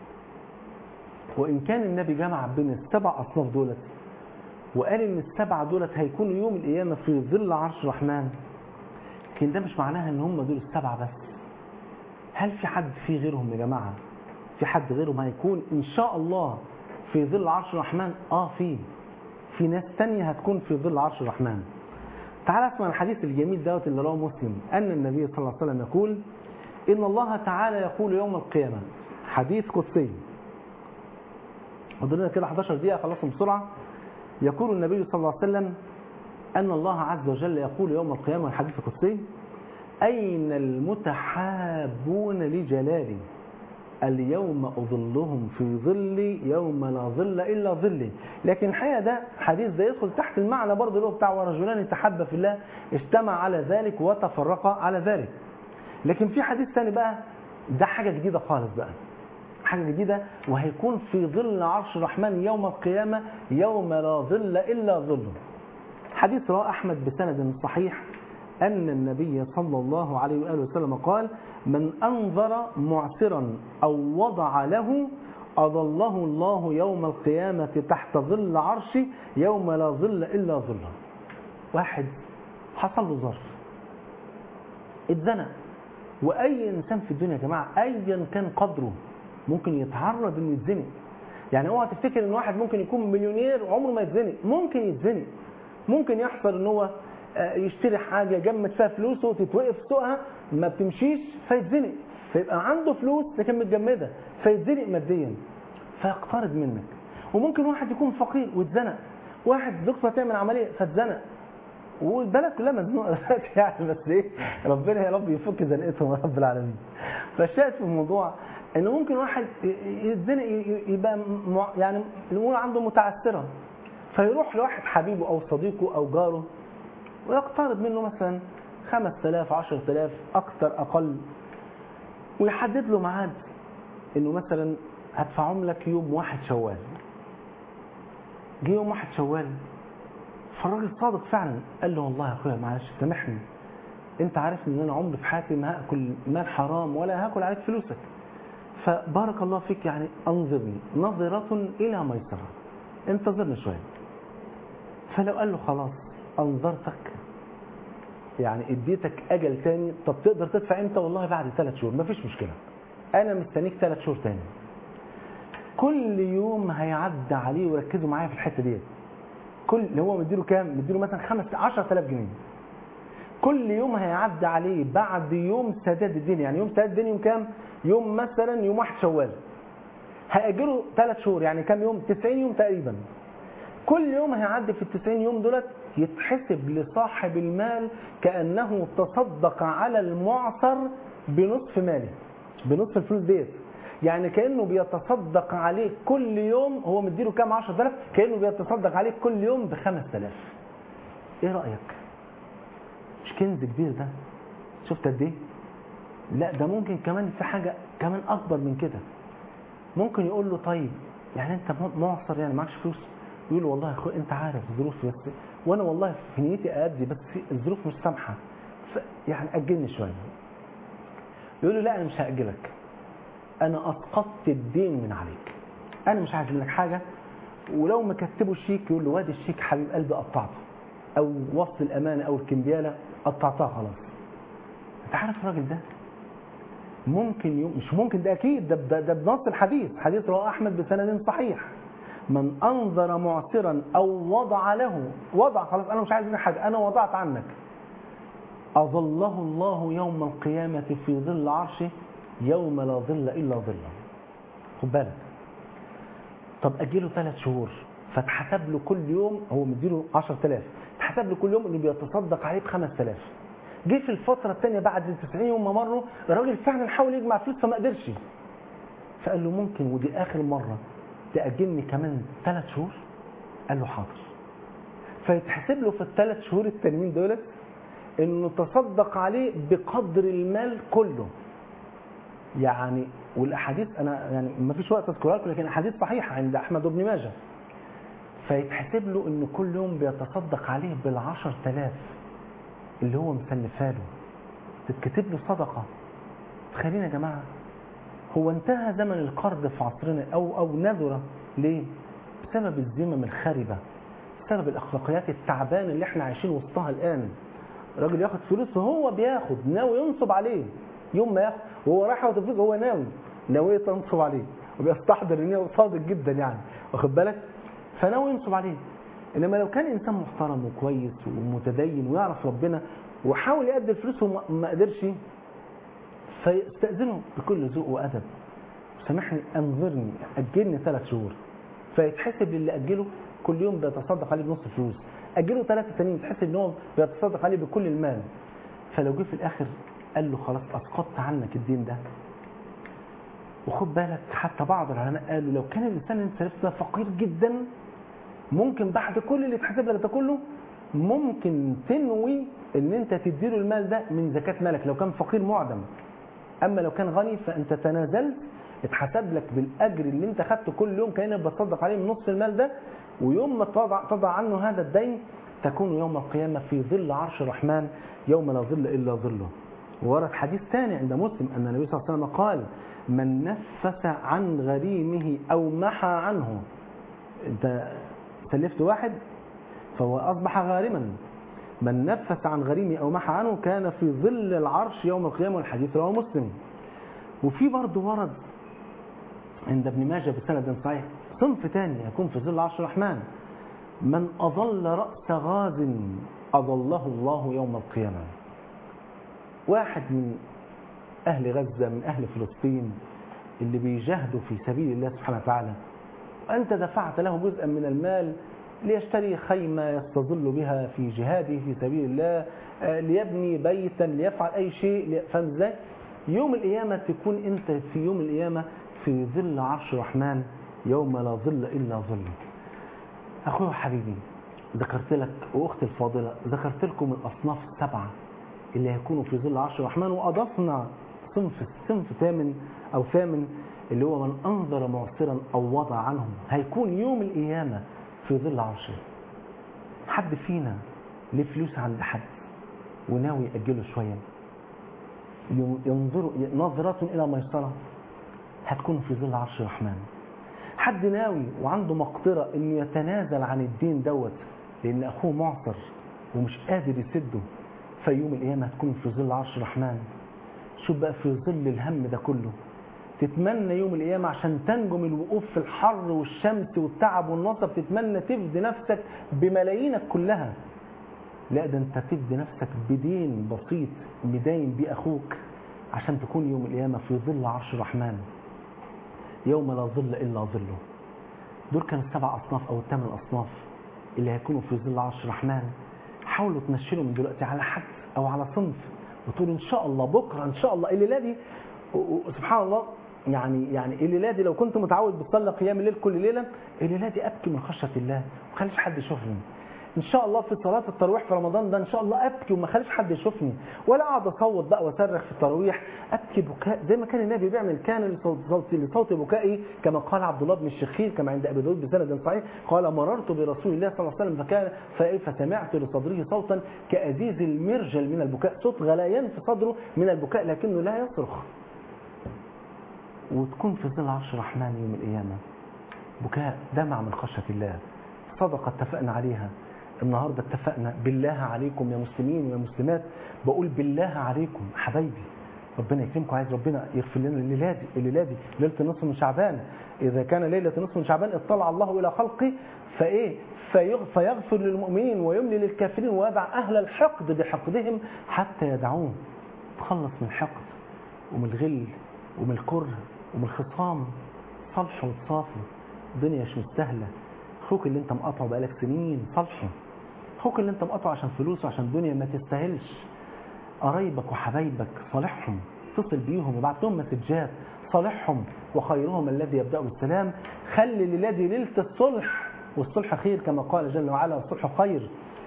وإن كان النبي جمع بين السبع أصناف دولت وقال إن السبعة دولت هيكونوا يوم القيامة في ظل عرش الرحمن لكن ده مش معناها إن هم دول السبعة بس هل في حد في غيرهم يا جماعة في حد غيرهم هيكون إن شاء الله في ظل عرش الرحمن آه في في ناس تانية هتكون في ظل عرش الرحمن تعال اسمع الحديث الجميل دوت اللي رواه مسلم أن النبي صلى الله عليه وسلم يقول إن الله تعالى يقول يوم القيامة حديث قدسي فاضل لنا كده 11 دقيقة خلصهم بسرعة يقول النبي صلى الله عليه وسلم أن الله عز وجل يقول يوم القيامة الحديث القدسي أين المتحابون لجلالي اليوم أظلهم في ظلي يوم لا ظل إلا ظلي لكن الحقيقة ده حديث ده يدخل تحت المعنى برضه اللي هو بتاع ورجلان تحبا في الله اجتمع على ذلك وتفرقا على ذلك لكن في حديث ثاني بقى ده حاجة جديدة خالص بقى حاجة جديدة وهيكون في ظل عرش الرحمن يوم القيامة يوم لا ظل إلا ظله حديث رواه أحمد بسند صحيح أن النبي صلى الله عليه وآله وسلم قال من أنظر معسرا أو وضع له أظله الله يوم القيامة تحت ظل عرشه يوم لا ظل إلا ظله واحد حصل له ظرف اتزنق واي انسان في الدنيا يا جماعه ايا كان قدره ممكن يتعرض انه يتزنق يعني اوعى تفتكر ان واحد ممكن يكون مليونير وعمره ما يتزنق ممكن يتزنق ممكن يحصل ان هو آه، يشتري حاجه يجمد فيها فلوسه وتتوقف سوقها ما بتمشيش فيتزنق فيبقى عنده فلوس لكن متجمده فيتزنق ماديا فيقترض منك وممكن واحد يكون فقير واتزنق واحد دكتور تعمل عمليه فاتزنق والبلد كلها مزنوقه دلوقتي يعني بس ايه ربنا يا رب يفك زنقتهم يا رب العالمين فالشاهد في الموضوع ان ممكن واحد ي- يتزنق ي- يبقى م- يعني الامور عنده متعثره فيروح لواحد حبيبه او صديقه او جاره ويقترض منه مثلا 5000 10000 اكثر اقل ويحدد له ميعاد انه مثلا هدفعهم لك يوم واحد شوال جه يوم واحد شوال فالراجل صادق فعلا قال له والله يا اخويا معلش سامحني انت عارف ان انا عمري في حياتي ما هاكل مال حرام ولا هاكل عليك فلوسك فبارك الله فيك يعني انظرني نظرة الى ميسرة انتظرني شوية فلو قال له خلاص انظرتك يعني اديتك اجل تاني طب تقدر تدفع امتى والله بعد ثلاث شهور مفيش مشكلة انا مستنيك ثلاث شهور تاني كل يوم هيعدي عليه وركزوا معايا في الحتة ديت كل اللي هو مديله كام مديله مثلا 5 10000 جنيه كل يوم هيعدي عليه بعد يوم سداد الدين يعني يوم سداد الدين يوم كام يوم مثلا يوم واحد شوال هيأجله ثلاث شهور يعني كام يوم 90 يوم تقريبا كل يوم هيعدي في ال 90 يوم دولت يتحسب لصاحب المال كأنه تصدق على المعصر بنصف ماله بنصف الفلوس ديت يعني كأنه بيتصدق عليه كل يوم هو مديله كام 10000 كأنه بيتصدق عليه كل يوم ب 5000 ايه رأيك مش كنز كبير ده شفت قد ايه لا ده ممكن كمان في حاجة كمان أكبر من كده ممكن يقول له طيب يعني أنت معصر يعني معكش فلوس يقول له والله يا أخويا أنت عارف ظروفي بس وأنا والله في نيتي أأدي بس في الظروف مش سامحة ف- يعني أجلني شوية يقول له لا أنا مش هأجلك أنا أسقطت الدين من عليك أنا مش عايز منك حاجة ولو ما كتبوا الشيك يقول له وادي الشيك حبيب قلبي قطعته أو وصل الأمانة أو الكمبيالة قطعتها خلاص أنت عارف الراجل ده ممكن يوم مش ممكن ده اكيد ده ده, ده بنص الحديث حديث رواه احمد بسند صحيح من انظر معسرا او وضع له وضع خلاص انا مش عايز منك حاجه انا وضعت عنك اظله الله يوم القيامه في ظل عرشه يوم لا ظل الا ظله خد بالك طب اجله ثلاث شهور فاتحسب له كل يوم هو مديله 10000 اتحسب له كل يوم انه بيتصدق عليه ب 5000 جه في الفترة الثانية بعد ال 90 يوم ما مروا الراجل فعلا حاول يجمع فلوس فما قدرش فقال له ممكن ودي آخر مرة تأجلني كمان ثلاث شهور قال له حاضر فيتحسب له في الثلاث شهور التانيين دولت انه تصدق عليه بقدر المال كله يعني والاحاديث انا يعني ما فيش وقت اذكرها لكم لكن احاديث صحيحه عند احمد بن ماجه فيتحسب له ان كل يوم بيتصدق عليه بالعشر تلاف اللي هو مسلفها له تتكتب له صدقه تخيلين يا جماعه هو انتهى زمن القرض في عصرنا او او نذره ليه؟ بسبب الذمم الخاربه بسبب الاخلاقيات التعبانه اللي احنا عايشين وسطها الان راجل ياخد فلوس وهو بياخد ناوي ينصب عليه يوم ما ياخد وهو رايح ياخد فلوس هو ناوي ناوي تنصب عليه وبيستحضر ان هو صادق جدا يعني واخد بالك فناوي ينصب عليه انما لو كان انسان محترم وكويس ومتدين ويعرف ربنا وحاول يأدي الفلوس وما ما قدرش فيستأذنه بكل ذوق وأدب سامحني أنظرني أجلني ثلاث شهور فيتحسب للي أجله كل يوم بيتصدق عليه بنص فلوس أجله ثلاثة تانيين يتحسب إن هو بيتصدق عليه بكل المال فلو جه في الآخر قال له خلاص أسقطت عنك الدين ده وخد بالك حتى بعض العلماء قالوا لو كان الإنسان اللي انت عرفته ده فقير جدا ممكن بعد كل اللي اتحسب لك ده كله ممكن تنوي ان انت تديله المال ده من زكاة مالك لو كان فقير معدم اما لو كان غني فانت تنازلت اتحسب لك بالاجر اللي انت خدته كل يوم كانك بتصدق عليه من نصف المال ده ويوم ما تضع, تضع عنه هذا الدين تكون يوم القيامة في ظل عرش الرحمن يوم لا ظل إلا ظله ورد حديث ثاني عند مسلم أن النبي صلى الله عليه وسلم قال من نفس عن غريمه أو محى عنه انت سلفت واحد فهو أصبح غارما من نفس عن غريمه أو محى عنه كان في ظل العرش يوم القيامة والحديث رواه مسلم وفي برضه ورد عند ابن ماجه بسند صحيح صنف تاني يكون في ظل عرش الرحمن من أضل رأس غاز أضله الله يوم القيامة واحد من أهل غزة من أهل فلسطين اللي بيجاهدوا في سبيل الله سبحانه وتعالى وأنت دفعت له جزءا من المال ليشتري خيمة يستظل بها في جهاده في سبيل الله آه، ليبني بيتا ليفعل أي شيء لي- فاهم ازاي؟ يوم القيامة تكون أنت في يوم القيامة في ظل عرش الرحمن يوم لا ظل إلا ظله أخويا وحبيبي ذكرت لك وأختي الفاضلة ذكرت لكم الأصناف السبعة اللي هيكونوا في ظل عرش الرحمن وأضفنا صنف صنف ثامن أو ثامن اللي هو من أنظر معسرا أو وضع عنهم هيكون يوم القيامة في ظل عرشه حد فينا ليه فلوس عند حد وناوي يأجله شوية ينظر نظرة إلى ميسرة هتكون في ظل عرش الرحمن حد ناوي وعنده مقدرة انه يتنازل عن الدين دوت لان اخوه معصر ومش قادر يسده في يوم القيامة هتكون في ظل عرش الرحمن شوف بقى في ظل الهم ده كله تتمنى يوم القيامة عشان تنجو من الوقوف في الحر والشمس والتعب والنصب تتمنى تفدي نفسك بملايينك كلها لا ده انت تفدي نفسك بدين بسيط مداين بيه اخوك عشان تكون يوم القيامة في ظل عرش الرحمن يوم لا ظل إلا ظله دول كانوا السبع أصناف أو الثمان أصناف اللي هيكونوا في ظل عرش الرحمن حاولوا تنشروا من دلوقتي على حد أو على صنف وتقول إن شاء الله بكرة إن شاء الله الليلة دي و- و- سبحان الله يعني يعني الليلة دي لو كنت متعود بتصلي قيام الليل كل ليلة الليلة دي أبكي من خشية الله ما خليش حد يشوفني ان شاء الله في صلاه التراويح في رمضان ده ان شاء الله ابكي وما اخليش حد يشوفني ولا اقعد اصوت بقى واصرخ في التراويح ابكي بكاء زي ما كان النبي بيعمل كان لصوت صوت لصوت بكائي كما قال عبد الله بن الشخير كما عند ابي داود بسند صحيح قال مررت برسول الله صلى الله عليه وسلم فكان ف- فسمعت لصدره صوتا كازيز المرجل من البكاء صوت غليان في صدره من البكاء لكنه لا يصرخ وتكون في ظل عرش الرحمن يوم القيامه بكاء دمع من خشيه الله صدقه اتفقنا عليها النهارده اتفقنا بالله عليكم يا مسلمين ويا مسلمات بقول بالله عليكم حبايبي ربنا يكرمكم عايز ربنا يغفر لنا الليله دي الليله دي ليله النصف من شعبان اذا كان ليله النصف من شعبان اطلع الله الى خلقه فايه فيغ- فيغفر للمؤمنين ويملي للكافرين ويدع اهل الحقد بحقدهم حتى يدعوه تخلص من الحقد ومن الغل ومن الكره ومن الخصام صالحوا وتصافوا الدنيا مش مستاهله اخوك اللي انت مقاطعه بقالك سنين صالحه اخوك اللي انت مقاطعه عشان فلوسه عشان الدنيا ما تستاهلش قرايبك وحبايبك صالحهم اتصل بيهم وبعت لهم مسجات صالحهم وخيرهم الذي يبدا بالسلام خلي الليله دي ليله الصلح والصلح خير كما قال جل وعلا والصلح خير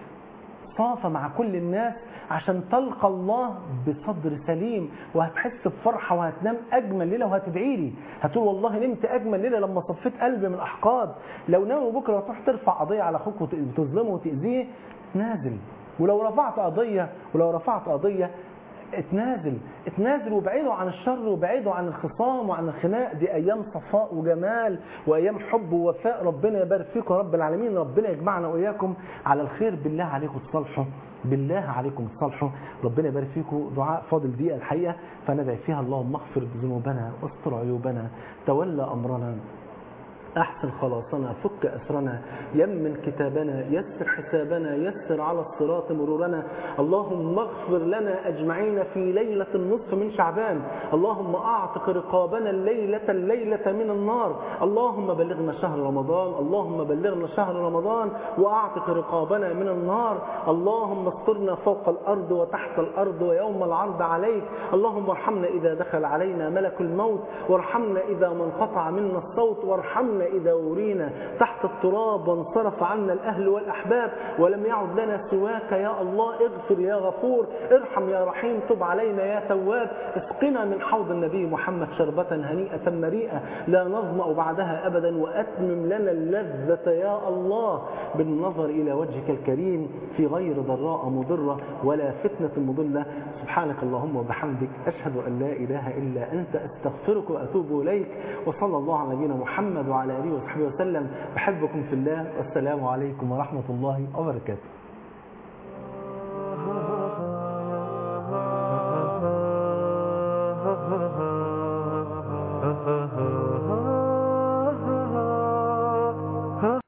صافى مع كل الناس عشان تلقى الله بصدر سليم وهتحس بفرحه وهتنام اجمل ليله وهتدعي لي هتقول والله نمت اجمل ليله لما صفيت قلبي من الاحقاد لو ناوي بكره تروح ترفع قضيه على اخوك وت- وتظلمه وتاذيه تنازل ولو رفعت قضيه ولو رفعت قضيه اتنازل اتنازل وابعدوا عن الشر وابعدوا عن الخصام وعن الخناق دي ايام صفاء وجمال وايام حب ووفاء ربنا يبارك فيكم يا رب العالمين ربنا يجمعنا واياكم على الخير بالله عليكم تصالحوا بالله عليكم تصالحوا ربنا يبارك فيكم دعاء فاضل دقيقه الحقيقه فندعي فيها اللهم اغفر ذنوبنا واستر عيوبنا تولى امرنا أحسن خلاصنا فك أسرنا يمن كتابنا يسر حسابنا يسر على الصراط مرورنا اللهم اغفر لنا أجمعين في ليلة النصف من شعبان اللهم أعتق رقابنا الليلة الليلة من النار اللهم بلغنا شهر رمضان اللهم بلغنا شهر رمضان وأعتق رقابنا من النار اللهم استرنا فوق الأرض وتحت الأرض ويوم العرض عليك اللهم ارحمنا إذا دخل علينا ملك الموت وارحمنا إذا ما انقطع منا الصوت وارحمنا إذا ورينا تحت التراب وانصرف عنا الأهل والأحباب ولم يعد لنا سواك يا الله اغفر يا غفور ارحم يا رحيم تب علينا يا تواب اسقنا من حوض النبي محمد شربة هنيئة مريئة لا نظمأ بعدها أبدا وأتمم لنا اللذة يا الله بالنظر إلى وجهك الكريم في غير ضراء مضرة ولا فتنة مضلة سبحانك اللهم وبحمدك أشهد أن لا إله إلا أنت أستغفرك وأتوب إليك وصلى الله على نبينا محمد وعلى آله وصحبه وسلم بحبكم في الله والسلام عليكم ورحمة الله وبركاته